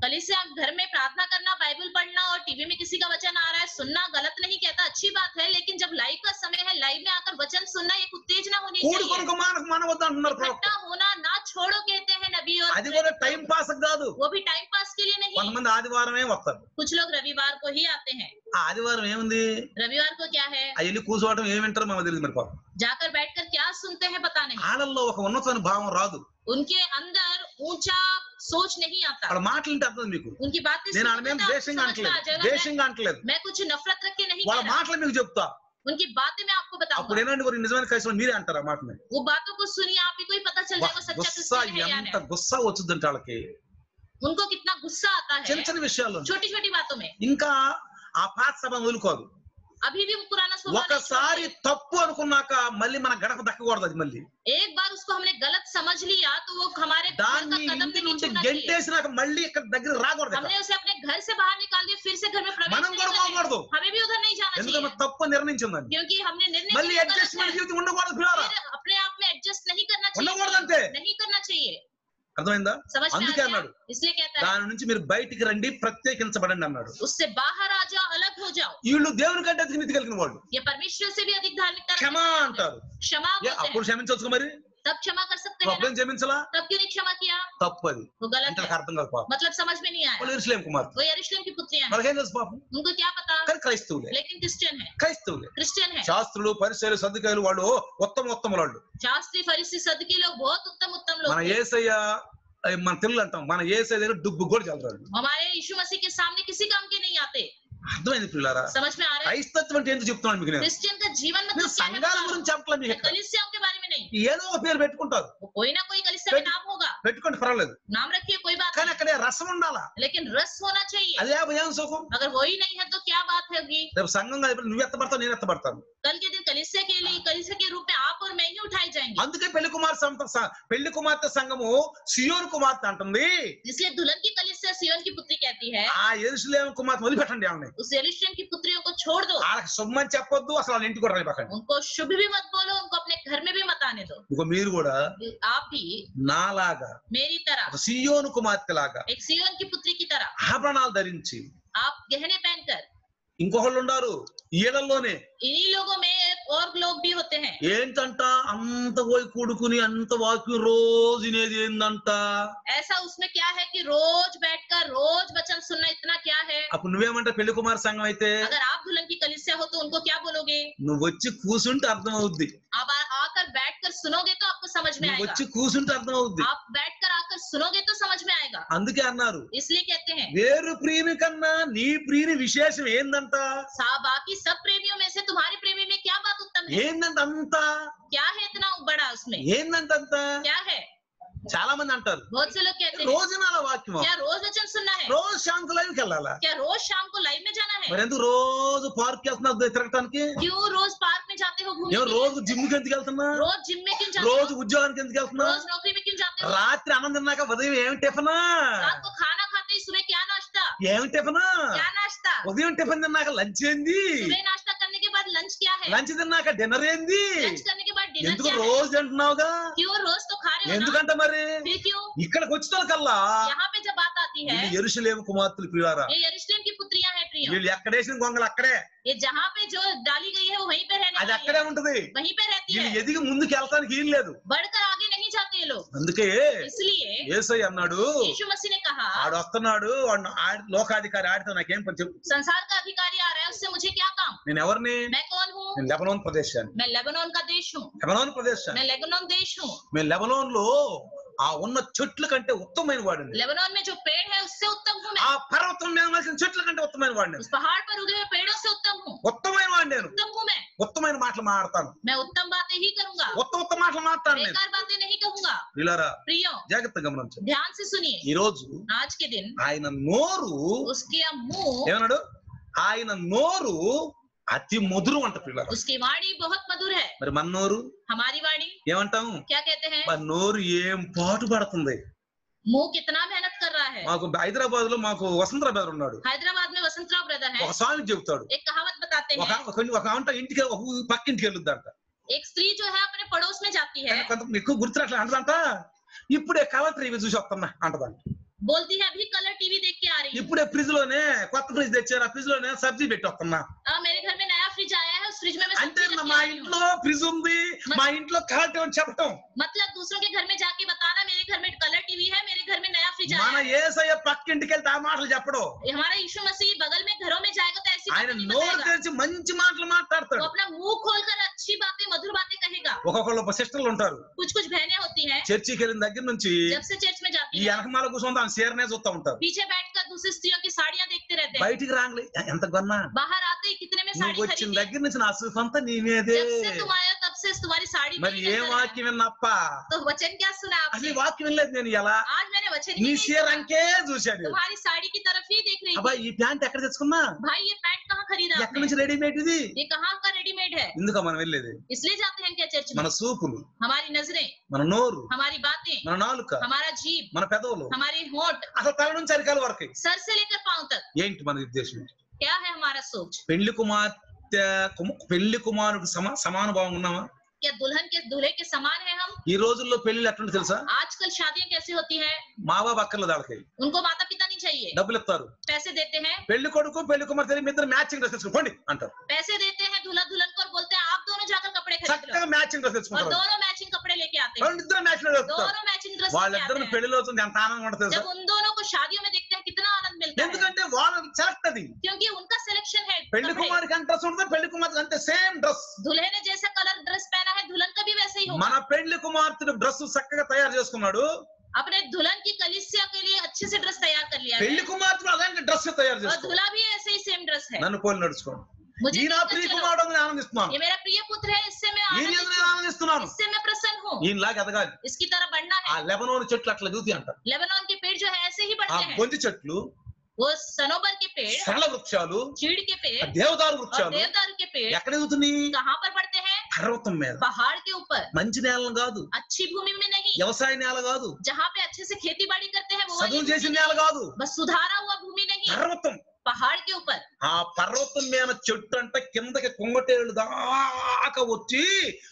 कलिसिया घर में प्रार्थना करना बाइबल पढ़ना और टीवी में किसी का वचन आ रहा है सुनना गलत नहीं कहता अच्छी बात है लेकिन जब लाइव का समय है लाइव में आकर वचन सुनना एक उत्तेजना होनी కూడి चाहिए కొనుక మానకు మానవద్దు అంటున్నారు ప్రవక్త इकट्ठा होना ना छोड़ो कहते हैं नबी और అది కూడా టైం పాస్ కాదు वो भी टाइम पास के लिए नहीं కొంతమంది ఆదివారమే వస్తారు कुछ लोग रविवार को ही आते हैं ఆ ఆదివారం ఏముంది रविवार को क्या है ఆ వెళ్ళి కూర్చోవడం ఏమి వింటారో మనకు తెలియదు మరి పాపం जाकर बैठकर क्या सुनते हैं पता नहीं ఆడల్లో ఒక ఉన్నతమైన భావం రాదు उनके अंदर ऊंचा सोच नहीं आता వాళ్ళ మాటలు వింటే అర్థం మీకు उनकी बातें నేను सुनोगे వాళ్ళ మేము तो आपको ద్వేషంగా समझ में आ అంటలేదు जाएगा मैं, ద్వేషంగా అంటలేదు मैं कुछ नफरत रख के नहीं వాళ్ళ कह रहा మాటలు మీకు చెప్తా उनकी बातें मैं आपको అప్పుడు बताऊंगा ఏనండి మరి నిజమైన క్రైస్తవులు మీరే అంటారు ఆ మాటని वो बातों को सुनिए आप ही को ही पता चल వా, जाएगा सच्चा గుస్సా क्रिश्चियन है या ఎంత नहीं గుస్సా వచ్చిందంటే వాళ్ళకి उनको कितना गुस्सा आता చిన్న है చిన్న విషయాల్లో छोटी छोटी बातों में ఇంకా ఆ పాత సభ వదులుకోరు अभी भी वो पुराना स्वभाव नहीं ఒకసారి छोड़ते। తప్పు అనుకున్నాక మళ్ళీ మన గడప దక్కకూడదు అది మళ్ళీ एक बार उसको हमने गलत समझ लिया तो वो हमारे घर का దాన్ని कदम ఇంటి नहीं నుండి छूना चाहिए గెంటేసినాక మళ్ళీ ఇక్కడ దగ్గర రాకూడదు ఇక్కడ. हमने उसे अपने घर से बाहर निकाल दिया फिर से घर में प्रवेश మనం नहीं కూడా करना है। పోకూడదు हमें भी उधर नहीं जाना ఎందుకంటే चाहिए మనం తప్పు నిర్ణయించిందని क्योंकि हमने निर्णय మళ్ళీ किया गलत అడ్జస్ట్మెంట్ है। జీవితం ఉండకూడదు పిల్లరా फिर अपने आप में एडजस्ट नहीं करना ఉండకూడదు అంతే चाहिए नहीं करना चाहिए అర్థమైందా समझ में आ అందుకే गया అన్నాడు इसलिए कहता है దాని నుంచి మీరు బయటికి రండి ప్రత్యేకించబడండి అన్నాడు उससे बाहर आ जाओ अलग हो जाओ వీళ్ళు దేవుని కంటే అధిక నీతి కలిగిన వాళ్ళు ये परमेश्वर से भी अधिक धार्मिकता रखने క్షమా वाले అంటారు हैं। क्षमा ఏ, बोलते అప్పుడు हैं క్షమించవచ్చు మరి तब क्षमा कर सकते हैं ना అప్పుడేం క్షమించలా तब क्यों नहीं क्षमा किया తప్పు అది वो गलत అంటే है నాకు అర్థం కాదు పాపం मतलब समझ में नहीं आया వాళ్ళు ఇరుసలేం కుమార్ वो यरूशलेम की पुत्रियां हैं వాళ్ళకేం తెలుసు పాపం उनको क्या पता కానీ క్రైస్తవులే लेकिन क्रिश्चियन है క్రైస్తవులే क्रिश्चियन है శాస్త్రులు పరిచయాలు సర్దుకాయలు వాళ్ళు ఉత్తమ ఉత్తమ వాళ్ళు शास्त्री फरीसी सदकी लोग बहुत उत्तम उत्तम लोग మన थे। ఏసయ్య అయ్ మన తెలుగు అంటాం మన ఏసయ్య దగ్గర డుబ్బు కూడా చల్లారు हमारे यीशु मसीह के सामने किसी काम के नहीं आते అర్థమైంది పిల్లారా समझ में आ रहा है క్రైస్తత్వం అంటే ఏంటో చెప్తున్నాను మీకు నేను क्रिश्चियन का जीवन నేను मतलब क्या है సంఘాల बता గురించి रहा చెప్పట్లేదు हूं। మీకు ఇక్కడ. कलीसियाओं के बारे में नहीं ఏదో ఒక పేరు పెట్టుకుంటారు वो कोई ना कोई कलिसिया में नाम होगा పెట్టుకోండి పర్వాలేదు नाम रखिए कोई बात కానీ नहीं అక్కడే రసం ఉండాలా लेकिन रस होना चाहिए అదే భయం సుఖం अगर वही नहीं है तो क्या बात होगी రేపు సంఘం కాదు నువ్వు ఎత్తపడతావు నేను ఎత్తపడతాను कल के दिन कलिसिया के लिए कलिसिया के रूप में आप और मैं ही उठाए जाएंगे అందుకే పెళ్లి కుమార్ సంత స- పెళ్లి కుమార్తె సంఘము సియోన్ కుమార్తె అంటుంది इसलिए दुल्हन की कलिसिया सियोन की पुत्री कहती है ఆ ఎరుసలేం కుమార్తె వదిలిపెట్టండి ఆమె उस यरूशलेम की पुत्रियों को छोड़ दो వాళ్ళకి శుభమని చెప్పొద్దు అసలు వాళ్ళ ఇంటికి కూడా రానివ్వకండి उनको शुभ भी मत बोलो उनको अपने घर में भी मत आने दो ఇంకో మీరు కూడా आप भी నాలాగా मेरी तरह ఒక సియోను కుమార్తె లాగా एक सियोन की पुत्री की तरह ఆభరణాలు ధరించి आप गहने पहनकर ఇంకొకళ్ళు ఉండారు ఈడల్లోనే इन्हीं लोगों में और लोग भी होते हैं ఏంటంట అంత పోయి కూడుకుని అంత వాక్యం రోజు వినేది ఏందంట ऐसा उसमें क्या है कि रोज बैठकर रोज वचन सुनना इतना क्या है అప్పుడు నువ్వేమంటే పెళ్లి కుమార్ సంఘం అయితే अगर आप दुल्हन की कलिसिया हो तो उनको क्या बोलोगे నువ్వు వచ్చి కూసుంటే అర్థం అవుద్ది आप आ, आकर बैठकर सुनोगे तो आपको समझ में నువ్వు आएगा వచ్చి కూసుంటే అర్థం అవుద్ది आप बैठकर आकर सुनोगे तो समझ में आएगा అందుకే అన్నారు इसलिए कहते हैं వేరు ప్రియుని కన్నా నీ ప్రియుని విశేషం ఏందంట सा बाकी सब प्रेमियों में से तुम्हारे प्रेमी में क्या बात उत्तम है ఏందంట అంత क्या है इतना बड़ा उसमें ఏందంట అంత क्या है చాలా మంది అంటారు बहुत से लोग कहते हैं రోజు నాల వాక్యం क्या रोज वचन सुनना है రోజు శాంతి లైవ్కి వెళ్ళాలా क्या रोज शाम को लाइव में जाना है మరి ఎందుకు రోజు పార్క్ వెళ్తున్నారు తిరగటానికి क्यों रोज पार्क में जाते हो घूमने ఏమో के लिए? రోజు జిమ్ కి ఎందుకు వెళ్తున్నా रोज जिम में क्यों जाते రోజు हो ఉద్యోగానికి ఎందుకు వెళ్తున్నా रोज नौकरी में क्यों जाते हो రాత్రి అన్నం తిన్నాక ఉదయం ఏమి టిఫనా रात को खाना खाते ही सुबह क्या नाश्ता ఏమి టిఫనా क्या नाश्ता ఉదయం టిఫిన్ తిన్నాక లంచ్ ఏంది सुबह नाश्ता करने के बाद लंच क्या है లంచ్ తిన్నాక డిన్నర్ ఏంది लंच करने के बाद डिनर ఎందుకు क्या है రోజు తింటున్నావుగా क्यों रोज तो खा रहे हो ना ఎందుకంటే మరి फिर क्यों ఇక్కడికి వచ్చిన కల్లా यहाँ पे जब बात आती है వీళ్ళు ఎరుసలేము కుమార్తెలు ప్రియారా ये यरूशलेम की पुत्रियां हैं प्रियो వీళ్ళు ఎక్కడేసిన గొంగలు అక్కడే ये जहाँ पे जो डाली गई है वो वहीं पे रहने అది वाली అక్కడే है ఉంటది वहीं पे रहती వీళ్ళు है ఎదిగి ముందుకు వెళ్తానికి ఏం లేదు बढ़कर आगे नहीं जाते ये लोग అందుకే इसलिए ఏసై అన్నాడు यीशु मसीह ने कहा ఆడు వస్తున్నాడు వాడు ఆడి- లోకాధికారి ఆడితే నాకేం పని చెప్పు संसार का अधिकारी आ रहा है उससे मुझे क्या काम నేను ఎవరిని मैं कौन हूँ నేను లెబనోన్ ప్రదేశాన్ని मैं लेबनान का देश हूँ లెబనోన్ ప్రదేశాన్ని मैं लेबनान देश हूँ మేము లెబనోన్ లో ఆ ఉన్న చెట్ల కంటే ఉత్తమమైన వాడిని लेबनान में जो पेड़ है उससे उत्तम हूँ मैं ఆ పర్వతం మీద మలిసిన చెట్ల కంటే ఉత్తమైన వాడిని उस पहाड़ पर उगे हुए पेड़ों से उत्तम हूँ ఉత్తమైన వాడిని నేను उत्तम हूँ मैं ఉత్తమైన మాటలు మాడతాను मैं उत्तम बातें ही करूंगा ఉత్త ఉత్త మాటలు మాట్లాడు నేను बेकार बातें नहीं कहूंगा వీళ్ళారా प्रियो జాగ్రత్తగా గమనించండి ध्यान से सुनिए ఈ రోజు आज के दिन ఆయన నోరు उसके मुंह ఏమన్నాడు ఆయన నోరు అతి మధురం అంట పిల్లలు उसकी वाणी बहुत मधुर है మరి మన నోరు हमारी वाणी ఏమంటాం क्या कहते हैं మన నోరు ఏం పాటు పడుతుంది मुंह कितना मेहनत कर रहा है మాకు హైదరాబాద్ లో మాకు వసంతరావు బ్రదర్ ఉన్నాడు हैदराबाद में वसंतराव ब्रदर है ఒక స్వామి చెబుతాడు एक कहावत बताते ఒక हैं కొన్ని- ఒక అంట ఇంటికి ఒక ఊ- పక్కింటికి వెళ్ళొద్దంట एक स्त्री जो है अपने पड़ोस में जाती है కానీ కొంత ఎక్కువ గుర్తురట్లే అంటదంట ఇప్పుడే కలెక్టర్ ఇవి చూసి వస్తున్నా అంటదంట बोलती है अभी कलर टीवी देख के आ रही हूँ ఇప్పుడే ఫ్రిడ్జ్ లోనే కొత్త ఫ్రిడ్జ్ తెచ్చారు ఆ ఫ్రిడ్జ్ లోనే సబ్జీ పెట్టి వస్తున్నా आ, मेरे घर में नया फ्रिज आया है उस फ्रिज में मैं అంటే सब्जी रख के మా आ रही हूँ ఇంట్లో ఫ్రిడ్జ్ ఉంది మా ఇంట్లో కరెంట్ అని చెప్పటం मतलब दूसरों के घर में जाके बताना मेरे घर में कलर टीवी है मेरे घर में नया फ्रिज మన आया है ఏసయ్య పక్కింటికి వెళ్తే ఆ మాటలు చెప్పడం हमारा यीशु मसीह बगल में घरों में जाएगा तो ऐसी ఆయన बातें नहीं నోరు बताएगा తెరిచి మంచి మాటలు वो మాట్లాడతాడు अपना मुंह खोलकर अच्छी बातें मधुर बातें कहेगा ఒక్కొక్కళ్ళు సిస్టర్లు ఉంటారు कुछ कुछ बहनें होती हैं చర్చికి వెళ్ళిన దగ్గర నుంచి जब से चर्च में ఈ जाती है వెనకమాల కూర్చొని ఆమె చీరనే చూస్తా ఉంటారు पीछे बैठकर दूसरी स्त्रियों की साड़ियां देखते रहते हैं బయటికి రాంగ్లే ఎంత కొన్నా बाहर आते ही कितने में నువ్వు साड़ी వచ్చిన खरीदी దగ్గర నుంచి నా సుఖంతా నీవేదే जब से तुम आए हो, तब से तुम्हारी साड़ी మరి मेरी ఏ नजर है। వాక్యం విన్నప్ప तो वचन क्या सुना అసలు ఈ आपने వాక్యం వినలేదు నేను ఎలా आज मैंने वचन ही నీ नहीं చీర सुना। అంకే చూశాడు तुम्हारी साड़ी की तरफ ही देख रही అబ్బాయి थी ఈ ప్యాంట్ ఎక్కడ తెచ్చుకున్నా भाई ये पैंट कहाँ खरीदा ఎక్కడి आपने నుంచి రెడీమేడ్ ఇది ये कहाँ का रेडीमेड है ఎందుకు మనం వెళ్ళేది इसलिए जाते हैं क्या चर्च మన में సూపులు हमारी नजरें మన నోరు हमारी बातें మన నాలుక हमारा जीभ మన పెదవులు हमारी होंठ అసలు తల నుంచి అరికాల వరకు सर से लेकर पांव तक ఏంటి మన ఉద్దేశం क्या है हमारा सोच పెళ్లి కుమార్తె కుమ- పెళ్లి కుమారుడు సమా సమానుభావం ఉన్నామా क्या दुल्हन के दूल्हे के समान है हम ఈ రోజుల్లో పెళ్లి ఎట్లుంటే తెలుసా आजकल शादियां कैसी होती हैं మా బాబు అక్కర్లేదు వాళ్ళకి उनको माता पिता नहीं चाहिए డబ్బులు ఇస్తారు पैसे देते हैं పెళ్లి కొడుకు పెళ్లి కుమార్తె మీ ఇద్దరు మ్యాచింగ్ డ్రెస్ తెచ్చుకో పోండి అంటారు पैसे देते हैं दूल्हा दुल्हन को और बोलते हैं आप दोनों जाकर कपड़े खरीद लो చక్కగా మ్యాచింగ్ డ్రెస్ और తెచ్చుకుంటారు दोनों मैचिंग कपड़े लेके आते हैं రెండు ఇద్దరు మ్యాచింగ్ డ్రెస్ తెస్తారు दोनों मैचिंग ड्रेस लेके आते వాళ్ళిద్దరిని हैं పెళ్లిలో అవుతుంది ఎంత ఆనందం ఉంటుంది తెలుసా जब उन दोनों को शादियों में देखते हैं कितना आनंद मिलता है ఎందుకంటే వాళ్ళ సెలెక్ట్ అది क्योंकि उनका सिलेक्शन है పెళ్లి कपड़े। కుమారికి అంత డ్రెస్ ఉంటుంది పెళ్లి కుమార్తె అంతే సేమ్ డ్రెస్ दूल्हे ने जैसा कलर ड्रेस पहना है दुल्हन का भी वैसे ही होगा మన పెళ్లి కుమార్తెను డ్రెస్ చక్కగా తయారు చేసుకున్నాడు अपने दुल्हन की कलिसिया के लिए अच्छे से ड्रेस तैयार कर लिया है పెళ్లి కుమార్తెను అలాంటి డ్రెస్ తయారు और చేసుకో दूल्हा भी ऐसे ही सेम ड्रेस है నన్ను పోలి నడుచుకోండి मुझे ఈ నా देखकर ప్రియ चलो। కుమారుడు అని ఆనందిస్తున్నాను ये मेरा प्रिय पुत्र है इससे मैं ఈ आनंदित నేను हूँ, ఆనందిస్తున్నాను इससे मैं प्रसन्न हूँ ఈయనలాగా ఎదగాలి इसकी तरह बढ़ना ఆ है లెబనోని చెట్లు అట్లా దూతి అంటారు लेबनान के पेड़ जो है ऐसे ही ఆ बढ़ते हैं బొంది చెట్లు वो सनोबर के पेड़ సరళ వృక్షాలు चीड़ के ఆ पेड़ దేవదారు और వృక్షాలు देवदारू के पेड़ ఎక్కడ ఎదుగుతున్నాయి कहाँ पर बढ़ते हैं పర్వతం మీద पहाड़ के ऊपर మంచి నేలను కాదు अच्छी भूमि में नहीं వ్యవసాయ నేల కాదు जहाँ पे अच्छे से खेती बाड़ी करते हैं वो वाली చదువు भूमि చేసిన नहीं। నేల కాదు बस सुधारा हुआ भूमि नहीं పర్వతం पहाड़ के ऊपर ఆ పర్వతం మీద చెట్టు అంటే కిందకి కొంగటేళ్ళు దాకా వచ్చి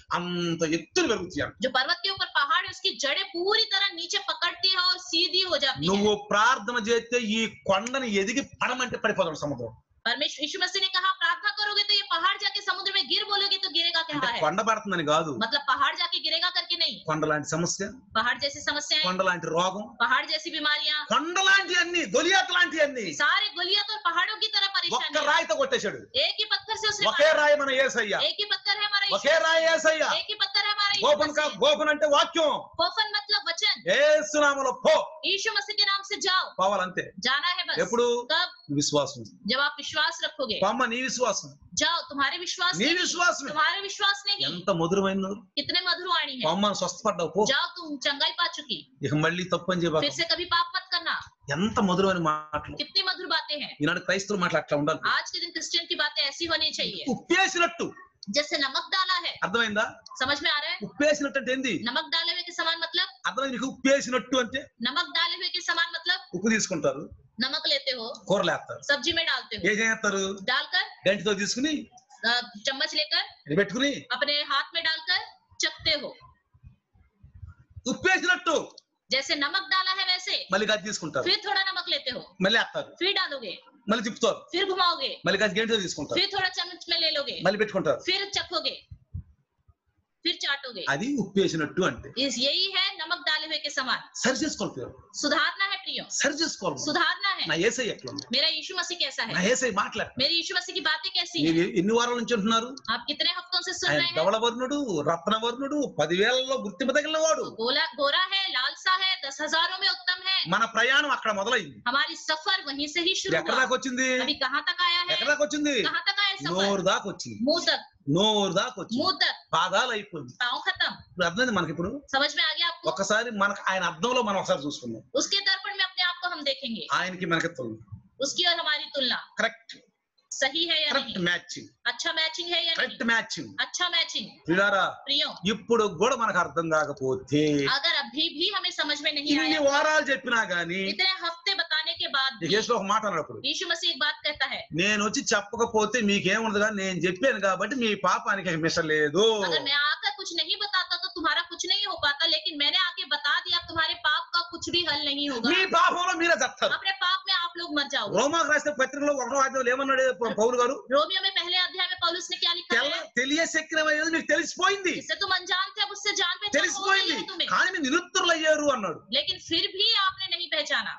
అంత ఎత్తులు పెరుగుతాయి అంట. जो पर्वत के ऊपर पहाड़ है उसकी जड़ें पूरी तरह नीचे पकड़ती है और सीधी हो जाती है నువ్వు ప్రార్థన చేస్తే ఈ కొండని ఎదిగి పడమంటే పడిపోతాడు సముద్రం परमेश्वर यीशु मसीह ने कहा प्रार्थना करोगे तो ये पहाड़ जाके समुद्र में गिर बोलोगे तो गिरेगा అంటే कहा है కొండ పడుతుందని కాదు मतलब पहाड़ जाके गिरेगा करके नहीं కొండ లాంటి సమస్య पहाड़ जैसी समस्याएं కొండ లాంటి రోగం पहाड़ जैसी बीमारियां కొండ లాంటి అన్ని దొలియాత లాంటి అన్ని सारे गलियात और पहाड़ों की तरह ఒక్క परेशानी రాయితో కొట్టేశాడు एक ही पत्थर से उसने ఒకే मारा। రాయి మన ఏసయ్య एक ही पत्थर है हमारा ఒకే यीशु రాయి ఏసయ్య मसीह। एक ही पत्थर है हमारा यीशु గోపన్ కా मसीह। గోపన్ అంటే వాక్యం कोफन मतलब वचन ఏసునామలో పో यीशु मसीह के नाम से जाओ పోవాలంతే जाना है बस ఎప్పుడు कब విశ్వాసం जब आप विश्वास रखोगे పమ్మ నీ విశ్వాసం जाओ तुम्हारे विश्वास నీ नहीं విశ్వాసమే तुम्हारे विश्वास नहीं ఎంత మధురమైన कितने मधुरवाणी है పమ్మను స్వస్థపడ్డావు పో जाओ तुम चंगाई पा चुकी ఇక మళ్ళీ తప్పని చెప్పాలి फिर से कभी पाप मत करना ఎంత మధురమైన మాటలు कितनी मधुर बातें हैं ఈనాడు క్రైస్తవుల మాటలు అట్లా ఉండాలి आज के दिन क्रिश्चियन की बातें ऐसी होनी चाहिए ఉప్పేసినట్టు जैसे नमक डाला है అర్థమైందా समझ में आ रहा है ఉప్పేసినట్టు అంటే ఏంది नमक डाले हुए के समान मतलब అర్థమైంది నీకు ఉప్పేసినట్టు అంటే नमक डाले हुए के समान मतलब ఉప్పు తీసుకుంటారు नमक लेते हो కూరలు వేస్తారు सब्जी में डालते हो ఏం చేస్తారు डालकर గంటితో తీసుకుని अ, चम्मच लेकर ఇది పెట్టుకుని अपने हाथ में डालकर चखते हो ఉప్పేసినట్టు जैसे नमक डाला है वैसे మళ్ళీ గది తీసుకుంటారు फिर थोड़ा नमक लेते हो మళ్ళీ వేస్తారు फिर डालोगे మళ్ళీ తిప్పుతారు फिर घुमाओगे మళ్ళీ గది గంటితో తీసుకుంటారు फिर थोड़ा चम्मच में ले लोगे మళ్ళీ పెట్టుకుంటారు फिर चखोगे फिर चाटोगे అది ఉప్పేసినట్టు అంటే इस यही है नमक डाले हुए के समान సరి చేసుకోవాలి పిల్లలు. सुधारना है प्रियो సరి చేసుకోవాలి మనం. सुधारना నా है ఏసై ఎట్లా ఉంది मेरा यीशु मसीह कैसा నా है ఏసై మాట్లాడు मेरी यीशु मसीह की बातें कैसी हैं మీరు ఎన్ని వారాల నుంచి ఉంటున్నారు आप कितने हफ्तों से सुन ఆయన रहे हैं ధవళవర్ణుడు రత్నవర్ణుడు పదివేలలో గుర్తింపు తగిలిన వాడు गोला गोरा है लालसा है दस हजारों में उत्तम है మన ప్రయాణం అక్కడ మొదలైంది हमारी सफर वहीं से ही शुरू ఎక్కడ हुआ దాకా వచ్చింది अभी कहाँ तक आया है ఎక్కడ దాకా వచ్చింది कहाँ तक आया सफर నోరు దాకా వచ్చింది मुंह तक నోరు దాకా వచ్చింది मुंह तक పాదాలు అయిపోయింది पाँव खत्म ఇప్పుడు అర్థమైంది మనకి ఇప్పుడు समझ में आ गया आपको ఒక్కసారి మనకు ఆయన అర్థంలో మనం ఒకసారి చూసుకుందాం उसके दर्पण में अपने आप को हम देखेंगे ఆయనకి మనకి उसकी और हमारी तुलना కరెక్ట్ सही है या కరెక్ట్ नहीं మ్యాచింగ్ अच्छा मैचिंग है या కరెక్ట్ नहीं మ్యాచింగ్ अच्छा मैचिंग పిల్లారా प्रियो ఇప్పుడు కూడా మనకు అర్థం కాకపోతే अगर अभी भी हमें समझ में नहीं ఇన్ని आया వారాలు చెప్పినా గానీ इतने हफ्ते बताने के बाद भी యేసులో ఒక మాట అన్నప్పుడు यीशु मसीह एक बात कहता है నేను వచ్చి చెప్పకపోతే మీకేముండదు కానీ నేను చెప్పాను కాబట్టి మీ పాపానికి మిసలేదు अगर मैं आकर कुछ नहीं बताता तो तुम्हारा कुछ नहीं हो पाता लेकिन मैंने आके बता दिया अब तुम्हारे पाप का कुछ भी हल नहीं होगा మీ పాపంలో మీరే చస్తారు अपने पाप में आप लोग मर जाओगे రోమాకు రాసిన పత్రికలో ఒకటో అధ్యాయంలో ఏమన్నాడు పౌ- పౌలు గారు रोमियो में पहले अध्याय में पौलुस ने क्या लिखा తెల్ల है తెలియశక్యమైనది మీకు తెలిసిపోయింది इससे तुम अनजान थे अब उससे जान पहचान हो गई తెలిసిపోయింది है तुम्हें కానీ మీరు నిరుత్తరులు అయ్యారు అన్నాడు लेकिन फिर भी आपने नहीं पहचाना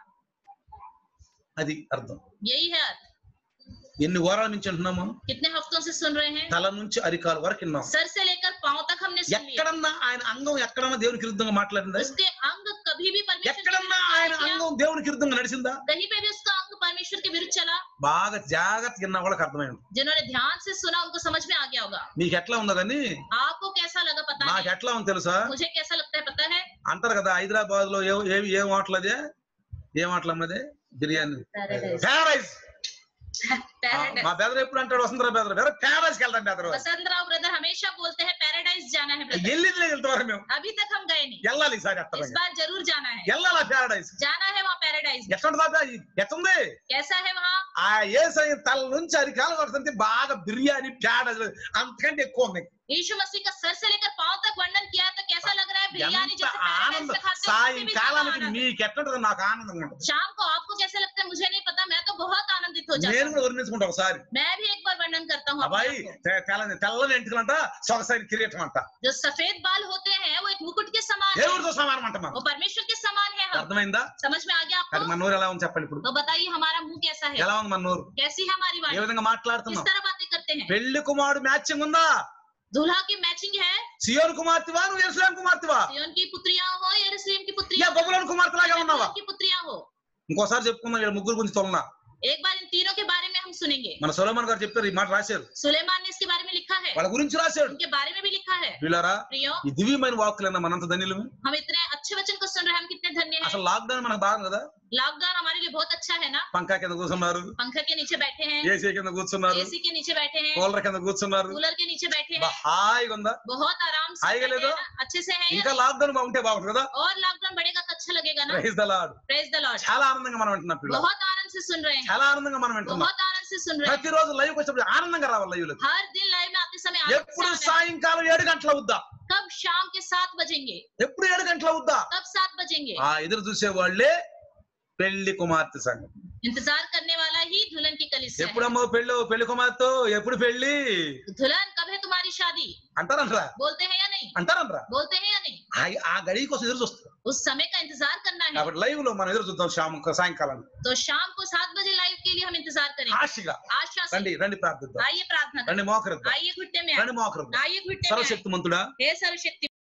అది అర్థం यही है अर्थ ఎన్ని వారాల నుంచి అంటున్నాం మనం कितने हफ्तों से सुन रहे हैं తల నుంచి అరికాల వరకు విన్నాం सर से लेकर पांव तक हमने सुन लिया ఎక్కడన్నా ఆయన అంగం ఎక్కడన్నా దేవునికి విరుద్ధంగా మాట్లాడిందా उसके अंग कभी भी परमेश्वर के ఎక్కడన్నా विरुद्ध ఆయన नहीं किया। అంగం దేవునికి విరుద్ధంగా నడిచిందా कहीं पे भी उसका अंग परमेश्वर के विरुद्ध चला బాగా జాగ్రత్త విన్న వాళ్ళకి అర్థమైంది जिन्होंने ध्यान से सुना उनको समझ में आ गया होगा నీకు ఎట్లా ఉందో కానీ आपको कैसा लगा पता నాకు नहीं ఎట్లా ఉంది తెలుసా मुझे कैसा लगता है पता है అంటారు కదా హైదరాబాద్ లో ఏ- ఏవి ఏం హోటల్ అదే ఏం హోటల్ అమ్మదే బిర్యానీ Paradise. ప్యారైజ్ Paradise. మా బెదర్ ఎప్పుడు అంటాడు వసుంధర బెదర్ బెదర్ ప్యారైజ్ కి వెళ్తాం బెదర్ वसंत राव ब्रदर हमेशा बोलते हैं पैराडाइज जाना है ब्रदर వెళ్ళింది లేదు ఇంతవరకు మేము अभी तक हम गए नहीं వెళ్ళాలి ఈసారి इस ఎత్తరంగా बार जरूर जाना है వెళ్ళాలా ప్యారడైజ్ जाना है वहाँ पैराडाइज ఎట్లుంటుందా ఎట్లుంది कैसा है वहाँ ఆ ఏసై తల నుంచి అరికాల వరకు బాగా బిర్యానీ ప్యారడైజ్ అంతకంటే ఎక్కువ ఉంది यीशु मसीह का सर से लेकर पांव तक वर्णन किया है तो कैसा लग रहा है बिरयानी ఎంత जैसे पैराडाइज ఆనందం में खाते हैं उससे भी ज्यादा సాయంకాలానికి आनंद। మీకు ఎట్లుంటుందో నాకు ఆనందంగా ఉంటుంది शाम को आपको कैसे लगता है मुझे नहीं पता मैं तो बहुत आनंदित हो जाता నేను हूँ కూడా వర్ణించుకుంటా ఒకసారి मैं भी एक बार वर्णन करता हूँ अपने అబ్బాయి आप को। తె- తెల్లని తెల్లని ఎంటుకలంట సొగసైన కిరీటం అంట जो सफेद बाल होते हैं वो एक मुकुट के समान है దేవుడితో సమానం అంట మనం वो परमेश्वर के समान है हम అర్థమైందా समझ में आ गया అది आपको మన నోరు ఎలా ఉంది చెప్పండి ఇప్పుడు तो बताइए हमारा मुंह कैसा है ఎలా ఉంది మన నోరు कैसी है हमारी ఏ वाणी విధంగా किस మాట్లాడుతున్నాం तरह बातें करते हैं పెళ్లి కుమారుడు మ్యాచింగ్ ఉందా दूल्हा की मैचिंग है సియోన్ కుమార్తెవా నువ్వు ఎరుసలేం కుమార్తెవా सियोन की पुत्रियां हो या यरूशलेम की యా पुत्रियां हो బబులోని కుమార్తె లాగా या ఉన్నావా बेबीलोन की पुत्रियां हो ఇంకోసారి చెప్పుకుందాం ఇక్కడ ముగ్గురు గురించి తొలనా एक बार इन तीनों के बारे में हम सुनेंगे మన సొలమన్ గారు చెప్పారు ఈ మాట రాశారు सुलेमान ने इसके बारे में लिखा है వాళ్ళ గురించి రాశాడు उनके बारे में भी लिखा है వీళ్ళారా प्रियो ఈ దివ్యమైన వాక్కులన్నా మనంత ధన్యులము हम इतने अच्छे वचन को सुन रहे हैं हम कितने धन्य हैं అసలు లాక్డౌన్ మనకు బాగుంది కదా लॉकडाउन हमारे लिए बहुत अच्छा है ना పంకా కింద కూర్చున్నారు पंखा के नीचे बैठे हैं ఏసీ కింద కూర్చున్నారు एसी के नीचे बैठे हैं కూలర్ కింద కూర్చున్నారు कूलर के नीचे बैठे బా, हैं హాయిగా ఉందా बहुत आराम से आएगा बैठे ले दो। हैं ना? अच्छे से है या ఇంకా नहीं? లాక్డౌన్ బాగుంటే బాగుంటుంది కదా और लॉकडाउन बढ़ेगा तो अच्छा लगेगा ना praise the lord praise the lord చాలా ఆనందంగా మనం వింటున్నాం పిల్లలు बहुत आनंद से सुन रहे हैं చాలా ఆనందంగా మనం వింటున్నాం बहुत आनंद से सुन रहे हैं ప్రతిరోజు లైవ్ వచ్చినప్పుడు ఆనందంగా రావాలి లైవ్ हर दिन लाइव में आते समय आनंद से ఎప్పుడు आना है। సాయంకాలం ఏడు గంటల అవుద్దా कब शाम के सात बजेंगे ఎప్పుడు ఏడు గంటల అవుద్దా कब सात बजेंगे ఆ ఎదురు చూసే వాళ్ళే పెళ్లి కుమార్తె సంఘం इंतजार करने वाला ही दुल्हन की कलिसिया है ఎప్పుడమ్మో పెళ్ళి పెళ్లి కుమార్తె ఎప్పుడు పెళ్లి दुल्हन कब है तुम्हारी शादी అంటారంటరా बोलते हैं या नहीं అంటారంటరా बोलते हैं या नहीं ఆ- ఆ గడియ కోసం ఎదురు చూస్తారు उस समय का इंतजार करना है కాబట్టి లైవ్ లో మనం ఎదురు చూద్దాం శ్యామ సాయంకాలం तो शाम को सात बजे लाइव के लिए हम इंतजार करेंगे ఆశగా आशा से రండి రండి ప్రార్థిద్దాం आइए प्रार्थना करें రండి మోకరిద్దాం आइए घुटने में రండి आए మోకరిద్దాం आइए घुटने में आए సర్వశక్తిమంతుడా हे सर्वशक्ति